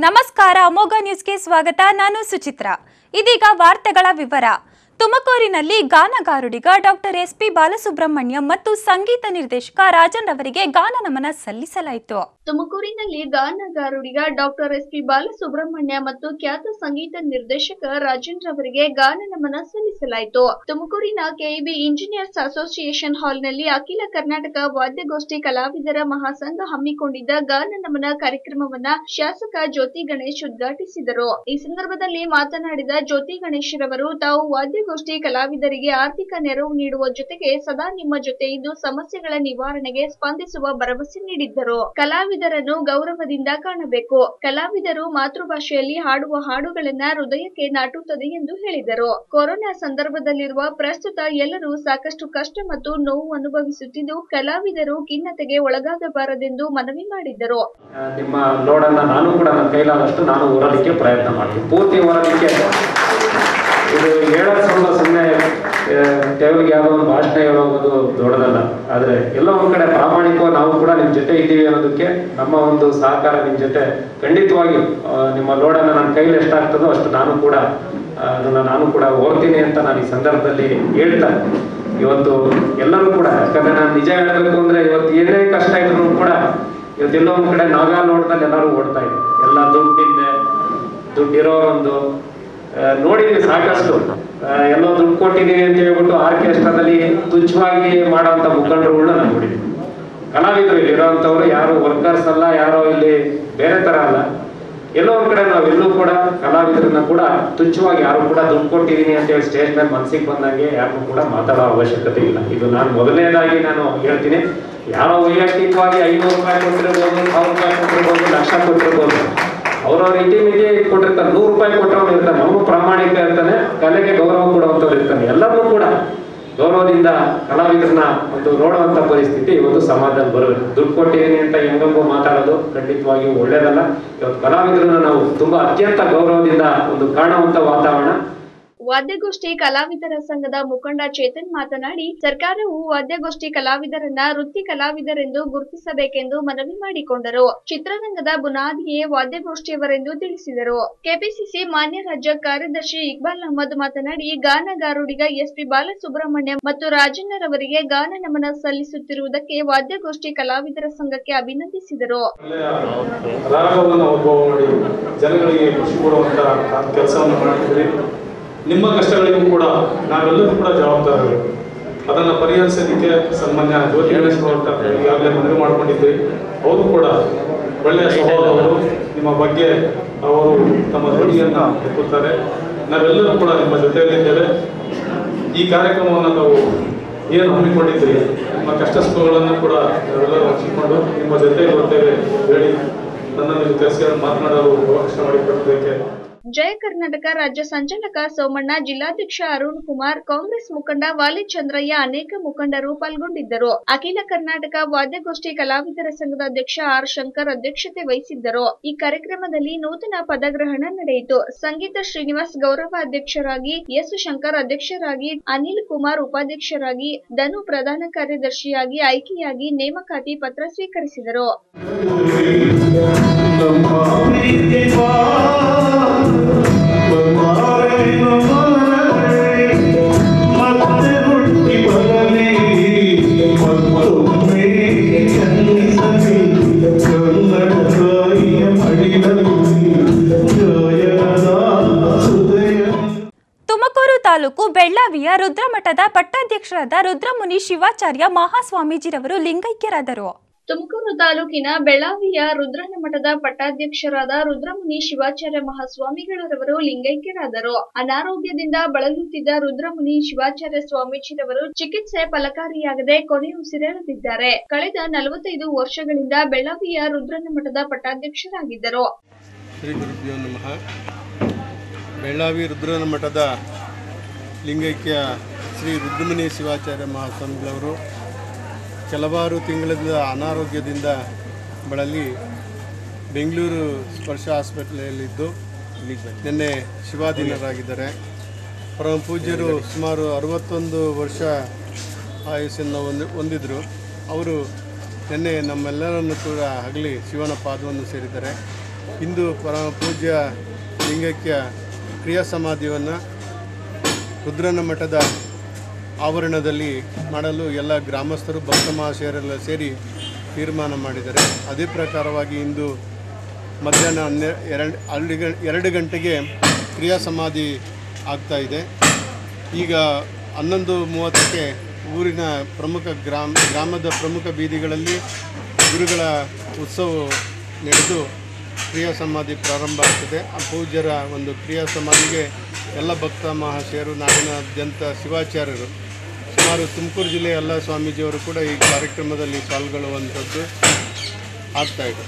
ನಮಸ್ಕಾರ ಅಮೋಘ ನ್ಯೂಸ್ಗೆ ಸ್ವಾಗತ ನಾನು ಸುಚಿತ್ರ ಇದೀಗ ವಾರ್ತೆಗಳ ವಿವರ ತುಮಕೂರಿನಲ್ಲಿ ಗಾನಗಾರುಡಿಗ ಡಾಕ್ಟರ್ ಎಸ್ ಪಿ ಬಾಲಸುಬ್ರಹ್ಮಣ್ಯ ಮತ್ತು ಸಂಗೀತ ನಿರ್ದೇಶಕ ರಾಜನ್ ರವರಿಗೆ ಗಾನ ನಮನ ಸಲ್ಲಿಸಲಾಯಿತು ತುಮಕೂರಿನಲ್ಲಿ ಗಾನಗಾರುಡಿಗ ಡಾಕ್ಟರ್ ಎಸ್ ಪಿ ಬಾಲಸುಬ್ರಹ್ಮಣ್ಯ ಮತ್ತು ಖ್ಯಾತ ಸಂಗೀತ ನಿರ್ದೇಶಕ ರಾಜೇಂದ್ರ ಅವರಿಗೆ ಗಾನ ನಮನ ಸಲ್ಲಿಸಲಾಯಿತು ತುಮಕೂರಿನ ಕೆಇಬಿ ಇಂಜಿನಿಯರ್ಸ್ ಅಸೋಸಿಯೇಷನ್ ಹಾಲ್ನಲ್ಲಿ ಅಖಿಲ ಕರ್ನಾಟಕ ವಾದ್ಯಗೋಷ್ಠಿ ಕಲಾವಿದರ ಮಹಾಸಂಘ ಹಮ್ಮಿಕೊಂಡಿದ್ದ ಗಾನ ನಮನ ಕಾರ್ಯಕ್ರಮವನ್ನ ಶಾಸಕ ಜ್ಯೋತಿ ಗಣೇಶ್ ಉದ್ಘಾಟಿಸಿದರು ಈ ಸಂದರ್ಭದಲ್ಲಿ ಮಾತನಾಡಿದ ಜ್ಯೋತಿ ಗಣೇಶ್ ರವರು ತಾವು ವಾದ್ಯಗೋಷ್ಠಿ ಕಲಾವಿದರಿಗೆ ಆರ್ಥಿಕ ನೆರವು ನೀಡುವ ಜೊತೆಗೆ ಸದಾ ನಿಮ್ಮ ಜೊತೆ ಇದ್ದು ಸಮಸ್ಯೆಗಳ ನಿವಾರಣೆಗೆ ಸ್ಪಂದಿಸುವ ಭರವಸೆ ನೀಡಿದ್ದರು ಕಲಾವಿದರನ್ನು ಗೌರವದಿಂದ ಕಾಣಬೇಕು ಕಲಾವಿದರು ಮಾತೃಭಾಷೆಯಲ್ಲಿ ಹಾಡುವ ಹಾಡುಗಳನ್ನ ಹೃದಯಕ್ಕೆ ನಾಟುತ್ತದೆ ಎಂದು ಹೇಳಿದರು ಕೊರೋನಾ ಸಂದರ್ಭದಲ್ಲಿರುವ ಪ್ರಸ್ತುತ ಎಲ್ಲರೂ ಸಾಕಷ್ಟು ಕಷ್ಟ ಮತ್ತು ನೋವು ಅನುಭವಿಸುತ್ತಿದ್ದು ಕಲಾವಿದರು ಖಿನ್ನತೆಗೆ ಒಳಗಾಗಬಾರದೆಂದು ಮನವಿ ಮಾಡಿದ್ದರು ಆ, ನಿಮ್ಮ ಲೋಡನ್ನು ನಾನು ಕೂಡ ನನ್ನ ಕೈಲಾದಷ್ಟು ನಾನು ಹೊರಲಿಕ್ಕೆ ಪ್ರಯತ್ನ ಮಾಡ್ತೀನಿ ಪೂರ್ತಿ ಹೊರಲಿಕ್ಕೆ ಇದು ಹೇಳೋದು ಸ್ವಲ್ಪ ಸುಮ್ಮನೆ ದೇವರಿಗೆ ಯಾವುದೋ ಒಂದು ಭಾಷಣ ಹೇಳೋದು ದೊಡ್ಡದಲ್ಲ ಆದರೆ ಎಲ್ಲ ಒಂದು ಕಡೆ ಪ್ರಾಮಾಣಿಕವಾಗಿ ನಾವು ಕೂಡ ನಿಮ್ಮ ಜೊತೆ ಇದ್ದೀವಿ ಅನ್ನೋದಕ್ಕೆ ನಮ್ಮ ಒಂದು ಸಹಕಾರ ನಿಮ್ಮ ಜೊತೆ ಖಂಡಿತವಾಗಿ ಆ, ನಿಮ್ಮ ಲೋಡನ್ನು ನನ್ನ ಕೈಲಿ ಎಷ್ಟಾಗ್ತದೋ ಅಷ್ಟು ನಾನು ಕೂಡ ಆ, ಅದನ್ನ ನಾನು ಕೂಡ ಓದ್ತೀನಿ ಅಂತ ನಾನು ಈ ಸಂದರ್ಭದಲ್ಲಿ ಹೇಳ್ತಾ ಇವತ್ತು ಎಲ್ಲರೂ ಕೂಡ ಯಾಕಂದ್ರೆ ನಾನು ನಿಜ ಹೇಳಬೇಕು ಅಂದ್ರೆ ಇವತ್ತು ಏನೇ ಕಷ್ಟ ಇದ್ರು ಕೂಡ ಇವತ್ತೆಲ್ಲೋ ಒಂದ್ ಕಡೆ ನಾಗಾ ನೋಡ್ದಲ್ಲಿ ಎಲ್ಲರೂ ಓಡ್ತಾ ಇದೆ ಎಲ್ಲ ದುಡ್ಡಿಂದೆ ದುಡ್ಡಿರೋರೊಂದು ಆ, ನೋಡಿದ್ವಿ ಸಾಕಷ್ಟು ಆ, ಎಲ್ಲೋ ದುಡ್ಡು ಕೊಟ್ಟಿದೀವಿ ಅಂತ ಹೇಳ್ಬಿಟ್ಟು ಆರ್ಕೆಸ್ಟ್ರಾದಲ್ಲಿ ತುಚ್ಛವಾಗಿ ಮಾಡೋಂಥ ಮುಖಂಡರುಗಳನ್ನ ನಾವು ನೋಡಿದ್ವಿ ಕಲಾವಿದರು ಇಲ್ಲಿ ಇರೋಂಥವ್ರು ಯಾರು ವರ್ಕರ್ಸ್ ಅಲ್ಲ ಯಾರೋ ಇಲ್ಲಿ ಬೇರೆ ತರ ಅಲ್ಲ ಎಲ್ಲೋ ಒಂದ್ ಕಡೆ ನಾವೆಲ್ಲೂ ಕೂಡ ಕಲಾವಿದರನ್ನ ಕೂಡ ತುಚ್ಛವಾಗಿ ಯಾರು ಕೂಡ ದುಡ್ಡು ಕೊಟ್ಟಿದೀನಿ ಅಂತ ಹೇಳಿ ಸ್ಟೇಜ್ ಮೇಲೆ ಮನ್ಸಿಗೆ ಬಂದಂಗೆ ಯಾರು ಕೂಡ ಮಾತಾಡೋ ಅವಶ್ಯಕತೆ ಇಲ್ಲ ಇದು ನಾನು ಮೊದಲನೇದಾಗಿ ನಾನು ಹೇಳ್ತೀನಿ ಯಾರೋ ವೈಯಕ್ತಿಕವಾಗಿ ಐನೂರು ರೂಪಾಯಿ ಕೊಟ್ಟಿರ್ಬೋದು ಸಾವಿರ ರೂಪಾಯಿ ಕೊಟ್ಟಿರ್ಬೋದು ಲಕ್ಷ ಕೊಟ್ಟಿರ್ಬೋದು ಅವ್ರವ್ರ ಇತಿಮಿತಿ ಕೊಟ್ಟಿರ್ತಾರೆ ನೂರು ರೂಪಾಯಿ ಕೊಟ್ಟವನು ಇರ್ತಾನೆ ಅವನು ಪ್ರಾಮಾಣಿಕ ಇರ್ತಾನೆ ಕಲೆಗೆ ಗೌರವ ಕೊಡುವಂಥವ್ರು ಇರ್ತಾನೆ ಎಲ್ಲರನ್ನೂ ಕೂಡ ಗೌರವದಿಂದ ಕಲಾವಿದರನ್ನ ಒಂದು ನೋಡುವಂತ ಪರಿಸ್ಥಿತಿ ಇವತ್ತು ಸಮಾಜದಲ್ಲಿ ಬರಬೇಕು ದುಡ್ಡು ಕೊಟ್ಟಿದ್ದೀನಿ ಅಂತ ಹೆಂಗಂಗೋ ಮಾತಾಡೋದು ಖಂಡಿತವಾಗಿಯೂ ಒಳ್ಳೇದಲ್ಲ ಇವತ್ತು ಕಲಾವಿದರನ್ನ ನಾವು ತುಂಬಾ ಅತ್ಯಂತ ಗೌರವದಿಂದ ಒಂದು ಕಾಣುವಂತ ವಾತಾವರಣ ವಾದ್ಯಗೋಷ್ಠಿ ಕಲಾವಿದರ ಸಂಘದ ಮುಖಂಡ ಚೇತನ್ ಮಾತನಾಡಿ ಸರ್ಕಾರವು ವಾದ್ಯಗೋಷ್ಠಿ ಕಲಾವಿದರನ್ನ ವೃತ್ತಿ ಕಲಾವಿದರೆಂದು ಗುರುತಿಸಬೇಕೆಂದು ಮನವಿ ಮಾಡಿಕೊಂಡರು ಚಿತ್ರರಂಗದ ಬುನಾದಿಯೇ ವಾದ್ಯಗೋಷ್ಠಿಯವರೆಂದು ತಿಳಿಸಿದರು ಕೆಪಿಸಿಸಿ ಮಾನ್ಯ ರಾಜ್ಯ ಕಾರ್ಯದರ್ಶಿ ಇಕ್ಬಾಲ್ ಅಹಮದ್ ಮಾತನಾಡಿ ಗಾನಗಾರುಡಿಗ ಎಸ್ಪಿ ಬಾಲಸುಬ್ರಹ್ಮಣ್ಯ ಮತ್ತು ರಾಜಣ್ಣರವರಿಗೆ ಗಾನ ನಮನ ಸಲ್ಲಿಸುತ್ತಿರುವುದಕ್ಕೆ ವಾದ್ಯಗೋಷ್ಠಿ ಕಲಾವಿದರ ಸಂಘಕ್ಕೆ ಅಭಿನಂದಿಸಿದರು ಒಳ್ಳೆಯ ರಾಗವನ್ನು ಉದ್ಭವ ಮಾಡಿ ಜನಗಳಿಗೆ ಖುಷಿ ಕೊಡುವಂತ ಕೆಲಸವನ್ನು ಮಾಡಿದ್ದೀರಿ ನಿಮ್ಮ ಕಷ್ಟಗಳಿಗೂ ಕೂಡ ನಾವೆಲ್ಲರೂ ಕೂಡ ಜವಾಬ್ದಾರರು ಅದನ್ನು ಪರಿಹರಿಸಲಿಕ್ಕೆ ಸನ್ಮಾನ್ಯ ಜ್ಯೋತಿ ಗಣೇಶ್ ಅಂತ ಈಗಾಗಲೇ ಮನವಿ ಮಾಡ್ಕೊಂಡಿದ್ರಿ ಅವರು ಕೂಡ ಒಳ್ಳೆಯ ಸ್ವಭಾವದವರು ನಿಮ್ಮ ಬಗ್ಗೆ ಅವರು ತಮ್ಮ ಧ್ವನಿಯನ್ನು ಎತ್ತುತ್ತಾರೆ ನಾವೆಲ್ಲರೂ ಕೂಡ ನಿಮ್ಮ ಜೊತೆಯಲ್ಲಿದ್ದೇವೆ ಈ ಕಾರ್ಯಕ್ರಮವನ್ನು ತಾವು ಏನು ಹಮ್ಮಿಕೊಂಡಿದ್ರಿ ನಿಮ್ಮ ಕಷ್ಟ ಸುಖಗಳನ್ನು ಕೂಡ ನಾವೆಲ್ಲರೂ ಹಂಚಿಕೊಂಡು ನಿಮ್ಮ ಜೊತೆ ಬರ್ತೇವೆ ಹೇಳಿ ನನ್ನನ್ನು ನೀವು ಕರೆಸಿ ಮಾತನಾಡಲು ಅವಕಾಶ ಮಾಡಿಕೊಟ್ಟಿದ್ದಕ್ಕೆ ಜಯ ಕರ್ನಾಟಕ ರಾಜ್ಯ ಸಂಚಾಲಕ ಸೋಮಣ್ಣ ಜಿಲ್ಲಾಧ್ಯಕ್ಷ ಅರುಣ್ ಕುಮಾರ್ ಕಾಂಗ್ರೆಸ್ ಮುಖಂಡ ವಾಲಿ ಚಂದ್ರಯ್ಯ ಅನೇಕ ಮುಖಂಡರು ಪಾಲ್ಗೊಂಡಿದ್ದರು ಅಖಿಲ ಕರ್ನಾಟಕ ವಾದ್ಯಗೋಷ್ಠಿ ಕಲಾವಿದರ ಸಂಘದ ಅಧ್ಯಕ್ಷ ಆರ್ ಶಂಕರ್ ಅಧ್ಯಕ್ಷತೆ ವಹಿಸಿದ್ದರು ಈ ಕಾರ್ಯಕ್ರಮದಲ್ಲಿ ನೂತನ ಪದಗ್ರಹಣ ನಡೆಯಿತು ಸಂಗೀತ ಶ್ರೀನಿವಾಸ್ ಗೌರವ ಅಧ್ಯಕ್ಷರಾಗಿ ಎಸ್ ಶಂಕರ್ ಅಧ್ಯಕ್ಷರಾಗಿ ಅನಿಲ್ ಕುಮಾರ್ ಉಪಾಧ್ಯಕ್ಷರಾಗಿ ಧನು ಪ್ರಧಾನ ಕಾರ್ಯದರ್ಶಿಯಾಗಿ ಆಯ್ಕೆಯಾಗಿ ನೇಮಕಾತಿ ಪತ್ರ ಸ್ವೀಕರಿಸಿದರು ತುಮಕೂರು ತಾಲೂಕು ಬೆಳ್ಳಾವಿಯ ರುದ್ರಮಠದ ಪಟ್ಟಾಧ್ಯಕ್ಷರಾದ ರುದ್ರಮುನಿ ಶಿವಾಚಾರ್ಯ ಮಹಾಸ್ವಾಮೀಜಿರವರು ಲಿಂಗೈಕ್ಯರಾದರು ತುಮಕೂರು ತಾಲೂಕಿನ ಬೆಳಾವಿಯ ರುದ್ರನ ಮಠದ ಪಟ್ಟಾಧ್ಯಕ್ಷರಾದ ರುದ್ರಮುನಿ ಶಿವಾಚಾರ್ಯ ಮಹಾಸ್ವಾಮಿಗಳರವರು ಲಿಂಗೈಕ್ಯರಾದರು ಅನಾರೋಗ್ಯದಿಂದ ಬಳಲುತ್ತಿದ್ದ ರುದ್ರಮುನಿ ಶಿವಾಚಾರ್ಯ ಸ್ವಾಮೀಜಿರವರು ಚಿಕಿತ್ಸೆ ಫಲಕಾರಿಯಾಗದೆ ಕೊನೆ ಉಸಿರೆಳೆದಿದ್ದಾರೆ ಕಳೆದ ನಲವತ್ತೈದು ವರ್ಷಗಳಿಂದ ಬೆಳಾವಿಯ ರುದ್ರನ ಮಠದ ಪಟ್ಟಾಧ್ಯಕ್ಷರಾಗಿದ್ದರು ಶ್ರೀ ಗುರುಭ್ಯೋ ನಮಃ ಬೆಳ್ಳಾವಿ ರುದ್ರನ ಮಠದ ಲಿಂಗೈಕ್ಯ ಶ್ರೀ ರುದ್ರಮುನಿ ಶಿವಾಚಾರ್ಯ ಮಹಾಸ್ವಾಮಿಗಳವರು ಕೆಲವಾರು ತಿಂಗಳಿಂದ ಅನಾರೋಗ್ಯದಿಂದ ಬಳಲಿ ಬೆಂಗಳೂರು ಸ್ಪರ್ಶ ಆಸ್ಪತ್ರೆಯಲ್ಲಿದ್ದು ನಿನ್ನೆ ಶಿವಾಧೀನರಾಗಿದ್ದಾರೆ ಪರಮ ಪೂಜ್ಯರು ಸುಮಾರು ಅರವತ್ತೊಂದು ವರ್ಷ ಆಯುಸ್ಸನ್ನು ಹೊಂದಿ ಹೊಂದಿದ್ರು ಅವರು ನಿನ್ನೆ ನಮ್ಮೆಲ್ಲರನ್ನು ಕೂಡ ಹಗಲಿ ಶಿವನ ಪಾದವನ್ನು ಸೇರಿದ್ದಾರೆ ಇಂದು ಪರ ಪೂಜ್ಯ ಲಿಂಗೈಕ್ಯ ಕ್ರಿಯಾ ಸಮಾಧಿಯನ್ನು ರುದ್ರನ ಮಠದ ಆವರಣದಲ್ಲಿ ಮಾಡಲು ಎಲ್ಲ ಗ್ರಾಮಸ್ಥರು ಭಕ್ತ ಮಹಾಶಯರೆಲ್ಲ ಸೇರಿ ತೀರ್ಮಾನ ಮಾಡಿದ್ದಾರೆ ಅದೇ ಪ್ರಕಾರವಾಗಿ ಇಂದು ಮಧ್ಯಾಹ್ನ ಹನ್ನೆ ಎರಡು ಎರಡು ಗ ಎರಡು ಗಂಟೆಗೆ ಕ್ರಿಯಾ ಸಮಾಧಿ ಆಗ್ತಾ ಇದೆ ಈಗ ಹನ್ನೊಂದು ಮೂವತ್ತಕ್ಕೆ ಊರಿನ ಪ್ರಮುಖ ಗ್ರಾಮ ಗ್ರಾಮದ ಪ್ರಮುಖ ಬೀದಿಗಳಲ್ಲಿ ಗುರುಗಳ ಉತ್ಸವ ನಡೆದು ಕ್ರಿಯಾ ಸಮಾಧಿ ಪ್ರಾರಂಭ ಆಗ್ತದೆ ಆ ಪೂಜ್ಯರ ಒಂದು ಕ್ರಿಯಾ ಸಮಾಧಿಗೆ ಎಲ್ಲ ಭಕ್ತ ಮಹಾಶಯರು ನಾಡಿನಾದ್ಯಂತ ಶಿವಾಚಾರ್ಯರು ಸುಮಾರು ತುಮಕೂರು ಜಿಲ್ಲೆಯ ಎಲ್ಲ ಸ್ವಾಮೀಜಿಯವರು ಕೂಡ ಈ ಕಾರ್ಯಕ್ರಮದಲ್ಲಿ ಪಾಲ್ಗೊಳ್ಳುವಂಥದ್ದು ಆಗ್ತಾಯಿದೆ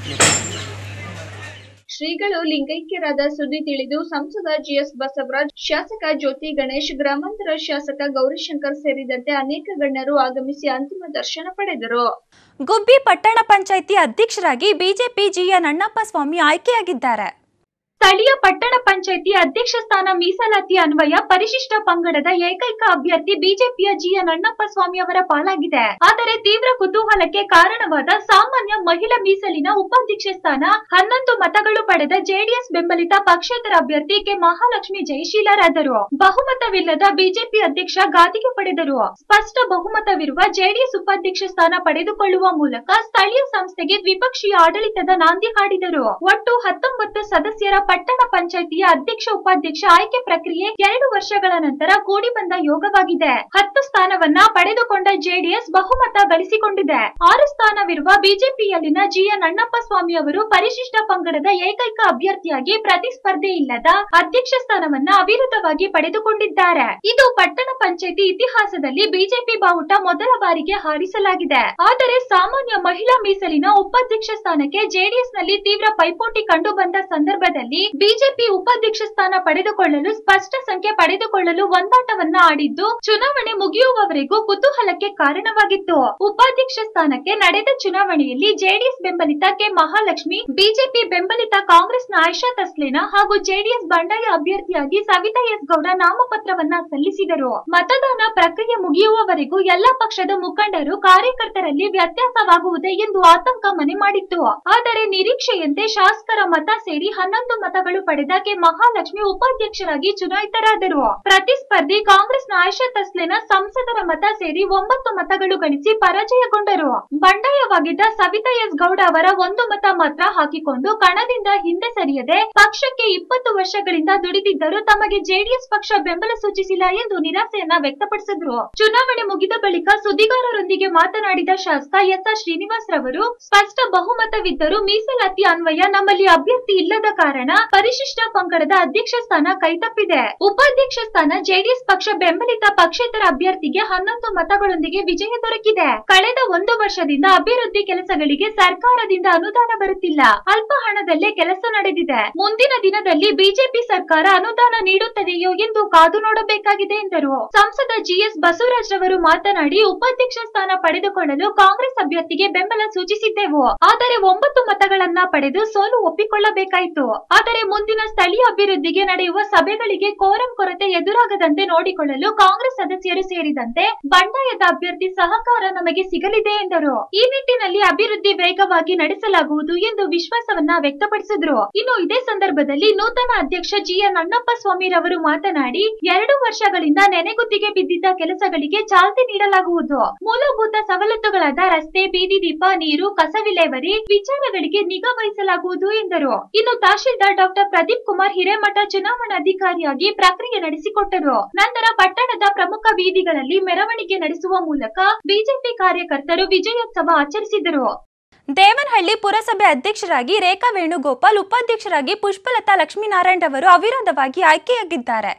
ಶ್ರೀಗಳು ಲಿಂಗೈಕ್ಯರಾದ ಸುದ್ದಿ ತಿಳಿದು ಸಂಸದ ಜಿಎಸ್ ಬಸವರಾಜ್ ಶಾಸಕ ಜ್ಯೋತಿ ಗಣೇಶ್ ಗ್ರಾಮಾಂತರ ಶಾಸಕ ಗೌರಿಶಂಕರ್ ಸೇರಿದಂತೆ ಅನೇಕ ಗಣ್ಯರು ಆಗಮಿಸಿ ಅಂತಿಮ ದರ್ಶನ ಪಡೆದರು ಗುಬ್ಬಿ ಪಟ್ಟಣ ಪಂಚಾಯಿತಿ ಅಧ್ಯಕ್ಷರಾಗಿ ಬಿಜೆಪಿ ಜಿಎನ್ ಅಣ್ಣಪ್ಪ ಸ್ವಾಮಿ ಆಯ್ಕೆಯಾಗಿದ್ದಾರೆ ಸ್ಥಳೀಯ ಪಟ್ಟಣ ಪಂಚಾಯಿತಿ ಅಧ್ಯಕ್ಷ ಸ್ಥಾನ ಮೀಸಲಾತಿ ಅನ್ವಯ ಪರಿಶಿಷ್ಟ ಪಂಗಡದ ಏಕೈಕ ಅಭ್ಯರ್ಥಿ ಬಿಜೆಪಿಯ ಜಿಎನ್ ಅಣ್ಣಪ್ಪ ಸ್ವಾಮಿ ಅವರ ಪಾಲಾಗಿದೆ ಆದರೆ ತೀವ್ರ ಕುತೂಹಲಕ್ಕೆ ಕಾರಣವಾದ ಸಾಮಾನ್ಯ ಮಹಿಳಾ ಮೀಸಲಿನ ಉಪಾಧ್ಯಕ್ಷ ಸ್ಥಾನ ಹನ್ನೊಂದು ಮತಗಳು ಪಡೆದ ಜೆಡಿಎಸ್ ಬೆಂಬಲಿತ ಪಕ್ಷೇತರ ಅಭ್ಯರ್ಥಿ ಕೆ ಮಹಾಲಕ್ಷ್ಮಿ ಜಯಶೀಲರಾದರು ಬಹುಮತವಿಲ್ಲದ ಬಿಜೆಪಿ ಅಧ್ಯಕ್ಷ ಗಾದಿಗೆ ಪಡೆದರು ಸ್ಪಷ್ಟ ಬಹುಮತವಿರುವ ಜೆಡಿಎಸ್ ಉಪಾಧ್ಯಕ್ಷ ಸ್ಥಾನ ಪಡೆದುಕೊಳ್ಳುವ ಮೂಲಕ ಸ್ಥಳೀಯ ಸಂಸ್ಥೆಗೆ ದ್ವಿಪಕ್ಷೀಯ ಆಡಳಿತದ ನಾಂದಿ ಹಾಡಿದರು ಒಟ್ಟು ಹತ್ತೊಂಬತ್ತು ಸದಸ್ಯರ ಪಟ್ಟಣ ಪಂಚಾಯಿತಿಯ ಅಧ್ಯಕ್ಷ ಉಪಾಧ್ಯಕ್ಷ ಆಯ್ಕೆ ಪ್ರಕ್ರಿಯೆ ಎರಡು ವರ್ಷಗಳ ನಂತರ ಕೂಡಿ ಬಂದ ಯೋಗವಾಗಿದೆ ಹತ್ತು ಸ್ಥಾನವನ್ನ ಪಡೆದುಕೊಂಡ ಜೆಡಿಎಸ್ ಬಹುಮತ ಗಳಿಸಿಕೊಂಡಿದೆ ಆರು ಸ್ಥಾನವಿರುವ ಬಿಜೆಪಿಯಲ್ಲಿನ ಜಿಎನ್ ಅಣ್ಣಪ್ಪ ಸ್ವಾಮಿ ಅವರು ಪರಿಶಿಷ್ಟ ಪಂಗಡದ ಏಕೈಕ ಅಭ್ಯರ್ಥಿಯಾಗಿ ಪ್ರತಿಸ್ಪರ್ಧೆ ಇಲ್ಲದ ಅಧ್ಯಕ್ಷ ಸ್ಥಾನವನ್ನ ಅವಿರೋಧವಾಗಿ ಪಡೆದುಕೊಂಡಿದ್ದಾರೆ ಇದು ಪಟ್ಟಣ ಪಂಚಾಯಿತಿ ಇತಿಹಾಸದಲ್ಲಿ ಬಿಜೆಪಿ ಬಾವುಟ ಮೊದಲ ಬಾರಿಗೆ ಹಾರಿಸಲಾಗಿದೆ ಆದರೆ ಸಾಮಾನ್ಯ ಮಹಿಳಾ ಮೀಸಲಿನ ಉಪಾಧ್ಯಕ್ಷ ಸ್ಥಾನಕ್ಕೆ ಜೆಡಿಎಸ್ ನಲ್ಲಿ ತೀವ್ರ ಪೈಪೋಟಿ ಕಂಡು ಬಂದ ಸಂದರ್ಭದಲ್ಲಿ ಬಿಜೆಪಿ ಉಪಾಧ್ಯಕ್ಷ ಸ್ಥಾನ ಪಡೆದುಕೊಳ್ಳಲು ಸ್ಪಷ್ಟ ಸಂಖ್ಯೆ ಪಡೆದುಕೊಳ್ಳಲು ಒಂದಾಟವನ್ನ ಆಡಿದ್ದು ಚುನಾವಣೆ ಮುಗಿಯುವವರೆಗೂ ಕುತೂಹಲಕ್ಕೆ ಕಾರಣವಾಗಿತ್ತು ಉಪಾಧ್ಯಕ್ಷ ಸ್ಥಾನಕ್ಕೆ ನಡೆದ ಚುನಾವಣೆಯಲ್ಲಿ ಜೆಡಿಎಸ್ ಬೆಂಬಲಿತ ಕೆ ಮಹಾಲಕ್ಷ್ಮಿ ಬಿಜೆಪಿ ಬೆಂಬಲಿತ ಕಾಂಗ್ರೆಸ್ನ ಆಯಿಷಾ ತಸ್ಲೇನಾ ಹಾಗೂ ಜೆಡಿಎಸ್ ಬಂಡಾಯ ಅಭ್ಯರ್ಥಿಯಾಗಿ ಸವಿತಾ ಎಸ್ ಗೌಡ ನಾಮಪತ್ರವನ್ನ ಸಲ್ಲಿಸಿದರು ಮತದಾನ ಪ್ರಕ್ರಿಯೆ ಮುಗಿಯುವವರೆಗೂ ಎಲ್ಲಾ ಪಕ್ಷದ ಮುಖಂಡರು ಕಾರ್ಯಕರ್ತರಲ್ಲಿ ವ್ಯತ್ಯಾಸವಾಗುವುದೇ ಎಂದು ಆತಂಕ ಮನೆ ಮಾಡಿತ್ತು ಆದರೆ ನಿರೀಕ್ಷೆಯಂತೆ ಶಾಸಕರ ಮತ ಸೇರಿ ಹನ್ನೊಂದು ಮತಗಳು ಪಡೆದ ಕೆ ಮಹಾಲಕ್ಷ್ಮಿ ಉಪಾಧ್ಯಕ್ಷರಾಗಿ ಚುನಾಯಿತರಾದರು ಪ್ರತಿಸ್ಪರ್ಧಿ ಕಾಂಗ್ರೆಸ್ನ ಆಯಿಷಾ ತಸ್ಲೇನಾ ಸಂಸದರ ಮತ ಸೇರಿ ಒಂಬತ್ತು ಮತಗಳು ಗಳಿಸಿ ಪರಾಜಯಗೊಂಡರು ಬಂಡಾಯವಾಗಿದ್ದ ಸವಿತಾ ಎಸ್ ಗೌಡ ಅವರ ಒಂದು ಮತ ಮಾತ್ರ ಹಾಕಿಕೊಂಡು ಕಣದಿಂದ ಹಿಂದೆ ಸರಿಯದೆ ಪಕ್ಷಕ್ಕೆ ಇಪ್ಪತ್ತು ವರ್ಷಗಳಿಂದ ದುಡಿದಿದ್ದರೂ ತಮಗೆ ಜೆಡಿಎಸ್ ಪಕ್ಷ ಬೆಂಬಲ ಸೂಚಿಸಿಲ್ಲ ಎಂದು ನಿರಾಸೆಯನ್ನ ವ್ಯಕ್ತಪಡಿಸಿದ್ರು ಚುನಾವಣೆ ಮುಗಿದ ಬಳಿಕ ಸುದ್ದಿಗಾರರೊಂದಿಗೆ ಮಾತನಾಡಿದ ಶಾಸಕ ಎಸ್ ಆರ್ ಶ್ರೀನಿವಾಸ್ ರವರು ಸ್ಪಷ್ಟ ಬಹುಮತವಿದ್ದರೂ ಮೀಸಲಾತಿ ಅನ್ವಯ ನಮ್ಮಲ್ಲಿ ಅಭ್ಯರ್ಥಿ ಇಲ್ಲದ ಕಾರಣ ಪರಿಶಿಷ್ಟ ಪಂಗಡದ ಅಧ್ಯಕ್ಷ ಸ್ಥಾನ ಕೈತಪ್ಪಿದೆ ಉಪಾಧ್ಯಕ್ಷ ಸ್ಥಾನ ಜೆಡಿಎಸ್ ಪಕ್ಷ ಬೆಂಬಲಿತ ಪಕ್ಷೇತರ ಅಭ್ಯರ್ಥಿಗೆ ಹನ್ನೊಂದು ಮತಗಳೊಂದಿಗೆ ವಿಜಯ ದೊರಕಿದೆ ಕಳೆದ ಒಂದು ವರ್ಷದಿಂದ ಅಭಿವೃದ್ಧಿ ಕೆಲಸಗಳಿಗೆ ಸರ್ಕಾರದಿಂದ ಅನುದಾನ ಬರುತ್ತಿಲ್ಲ ಅಲ್ಪ ಹಣದಲ್ಲೇ ಕೆಲಸ ನಡೆದಿದೆ ಮುಂದಿನ ದಿನದಲ್ಲಿ ಬಿಜೆಪಿ ಸರ್ಕಾರ ಅನುದಾನ ನೀಡುತ್ತದೆಯೋ ಎಂದು ಕಾದು ನೋಡಬೇಕಾಗಿದೆ ಎಂದರು ಸಂಸದ ಜಿಎಸ್ ಬಸವರಾಜ್ ರವರು ಮಾತನಾಡಿ ಉಪಾಧ್ಯಕ್ಷ ಸ್ಥಾನ ಪಡೆದುಕೊಳ್ಳಲು ಕಾಂಗ್ರೆಸ್ ಅಭ್ಯರ್ಥಿಗೆ ಬೆಂಬಲ ಸೂಚಿಸಿದ್ದೆವು ಆದರೆ ಒಂಬತ್ತು ಮತಗಳನ್ನ ಪಡೆದು ಸೋಲು ಒಪ್ಪಿಕೊಳ್ಳಬೇಕಾಯಿತು ಆದರೆ ಮುಂದಿನ ಸ್ಥಳೀಯ ಅಭಿವೃದ್ಧಿಗೆ ನಡೆಯುವ ಸಭೆಗಳಿಗೆ ಕೋರಂ ಕೊರತೆ ಎದುರಾಗದಂತೆ ನೋಡಿಕೊಳ್ಳಲು ಕಾಂಗ್ರೆಸ್ ಸದಸ್ಯರು ಸೇರಿದಂತೆ ಬಂಡಾಯದ ಅಭ್ಯರ್ಥಿ ಸಹಕಾರ ನಮಗೆ ಸಿಗಲಿದೆ ಎಂದರು ಈ ನಿಟ್ಟಿನಲ್ಲಿ ಅಭಿವೃದ್ಧಿ ವೇಗವಾಗಿ ನಡೆಸಲಾಗುವುದು ಎಂದು ವಿಶ್ವಾಸವನ್ನ ವ್ಯಕ್ತಪಡಿಸಿದ್ರು ಇನ್ನು ಇದೇ ಸಂದರ್ಭದಲ್ಲಿ ನೂತನ ಅಧ್ಯಕ್ಷ ಜಿಎನ್ ಅಣ್ಣಪ್ಪ ಸ್ವಾಮಿ ರವರು ಮಾತನಾಡಿ ಎರಡು ವರ್ಷಗಳಿಂದ ನೆನೆಗುದ್ದಿಗೆ ಬಿದ್ದಿದ್ದ ಕೆಲಸಗಳಿಗೆ ಚಾಲ್ತಿ ನೀಡಲಾಗುವುದು ಮೂಲಭೂತ ಸವಲತ್ತುಗಳಾದ ರಸ್ತೆ ಬೀದಿ ದೀಪ ನೀರು ಕಸ ವಿಲೇವರಿ ವಿಚಾರಗಳಿಗೆ ನಿಗಾ ವಹಿಸಲಾಗುವುದು ಎಂದರು ಇನ್ನು ತಹಶೀಲ್ದಾರ್ ಡಾಕ್ಟರ್ ಪ್ರದೀಪ್ ಕುಮಾರ್ ಹಿರೇಮಠ ಚುನಾವಣಾಧಿಕಾರಿಯಾಗಿ ಪ್ರಕ್ರಿಯೆ ನಡೆಸಿಕೊಟ್ಟರು ನಂತರ ಪಟ್ಟಣದ ಪ್ರಮುಖ ಬೀದಿಗಳಲ್ಲಿ ಮೆರವಣಿಗೆ ನಡೆಸುವ ಮೂಲಕ ಬಿಜೆಪಿ ಕಾರ್ಯಕರ್ತರು ವಿಜಯೋತ್ಸವ ಆಚರಿಸಿದರು ದೇವನಹಳ್ಳಿ ಪುರಸಭೆ ಅಧ್ಯಕ್ಷರಾಗಿ ರೇಖಾ ವೇಣುಗೋಪಾಲ್ ಉಪಾಧ್ಯಕ್ಷರಾಗಿ ಪುಷ್ಪಲತಾ ಲಕ್ಷ್ಮೀನಾರಾಯಣ್ ರವರು ಅವಿರೋಧವಾಗಿ ಆಯ್ಕೆಯಾಗಿದ್ದಾರೆ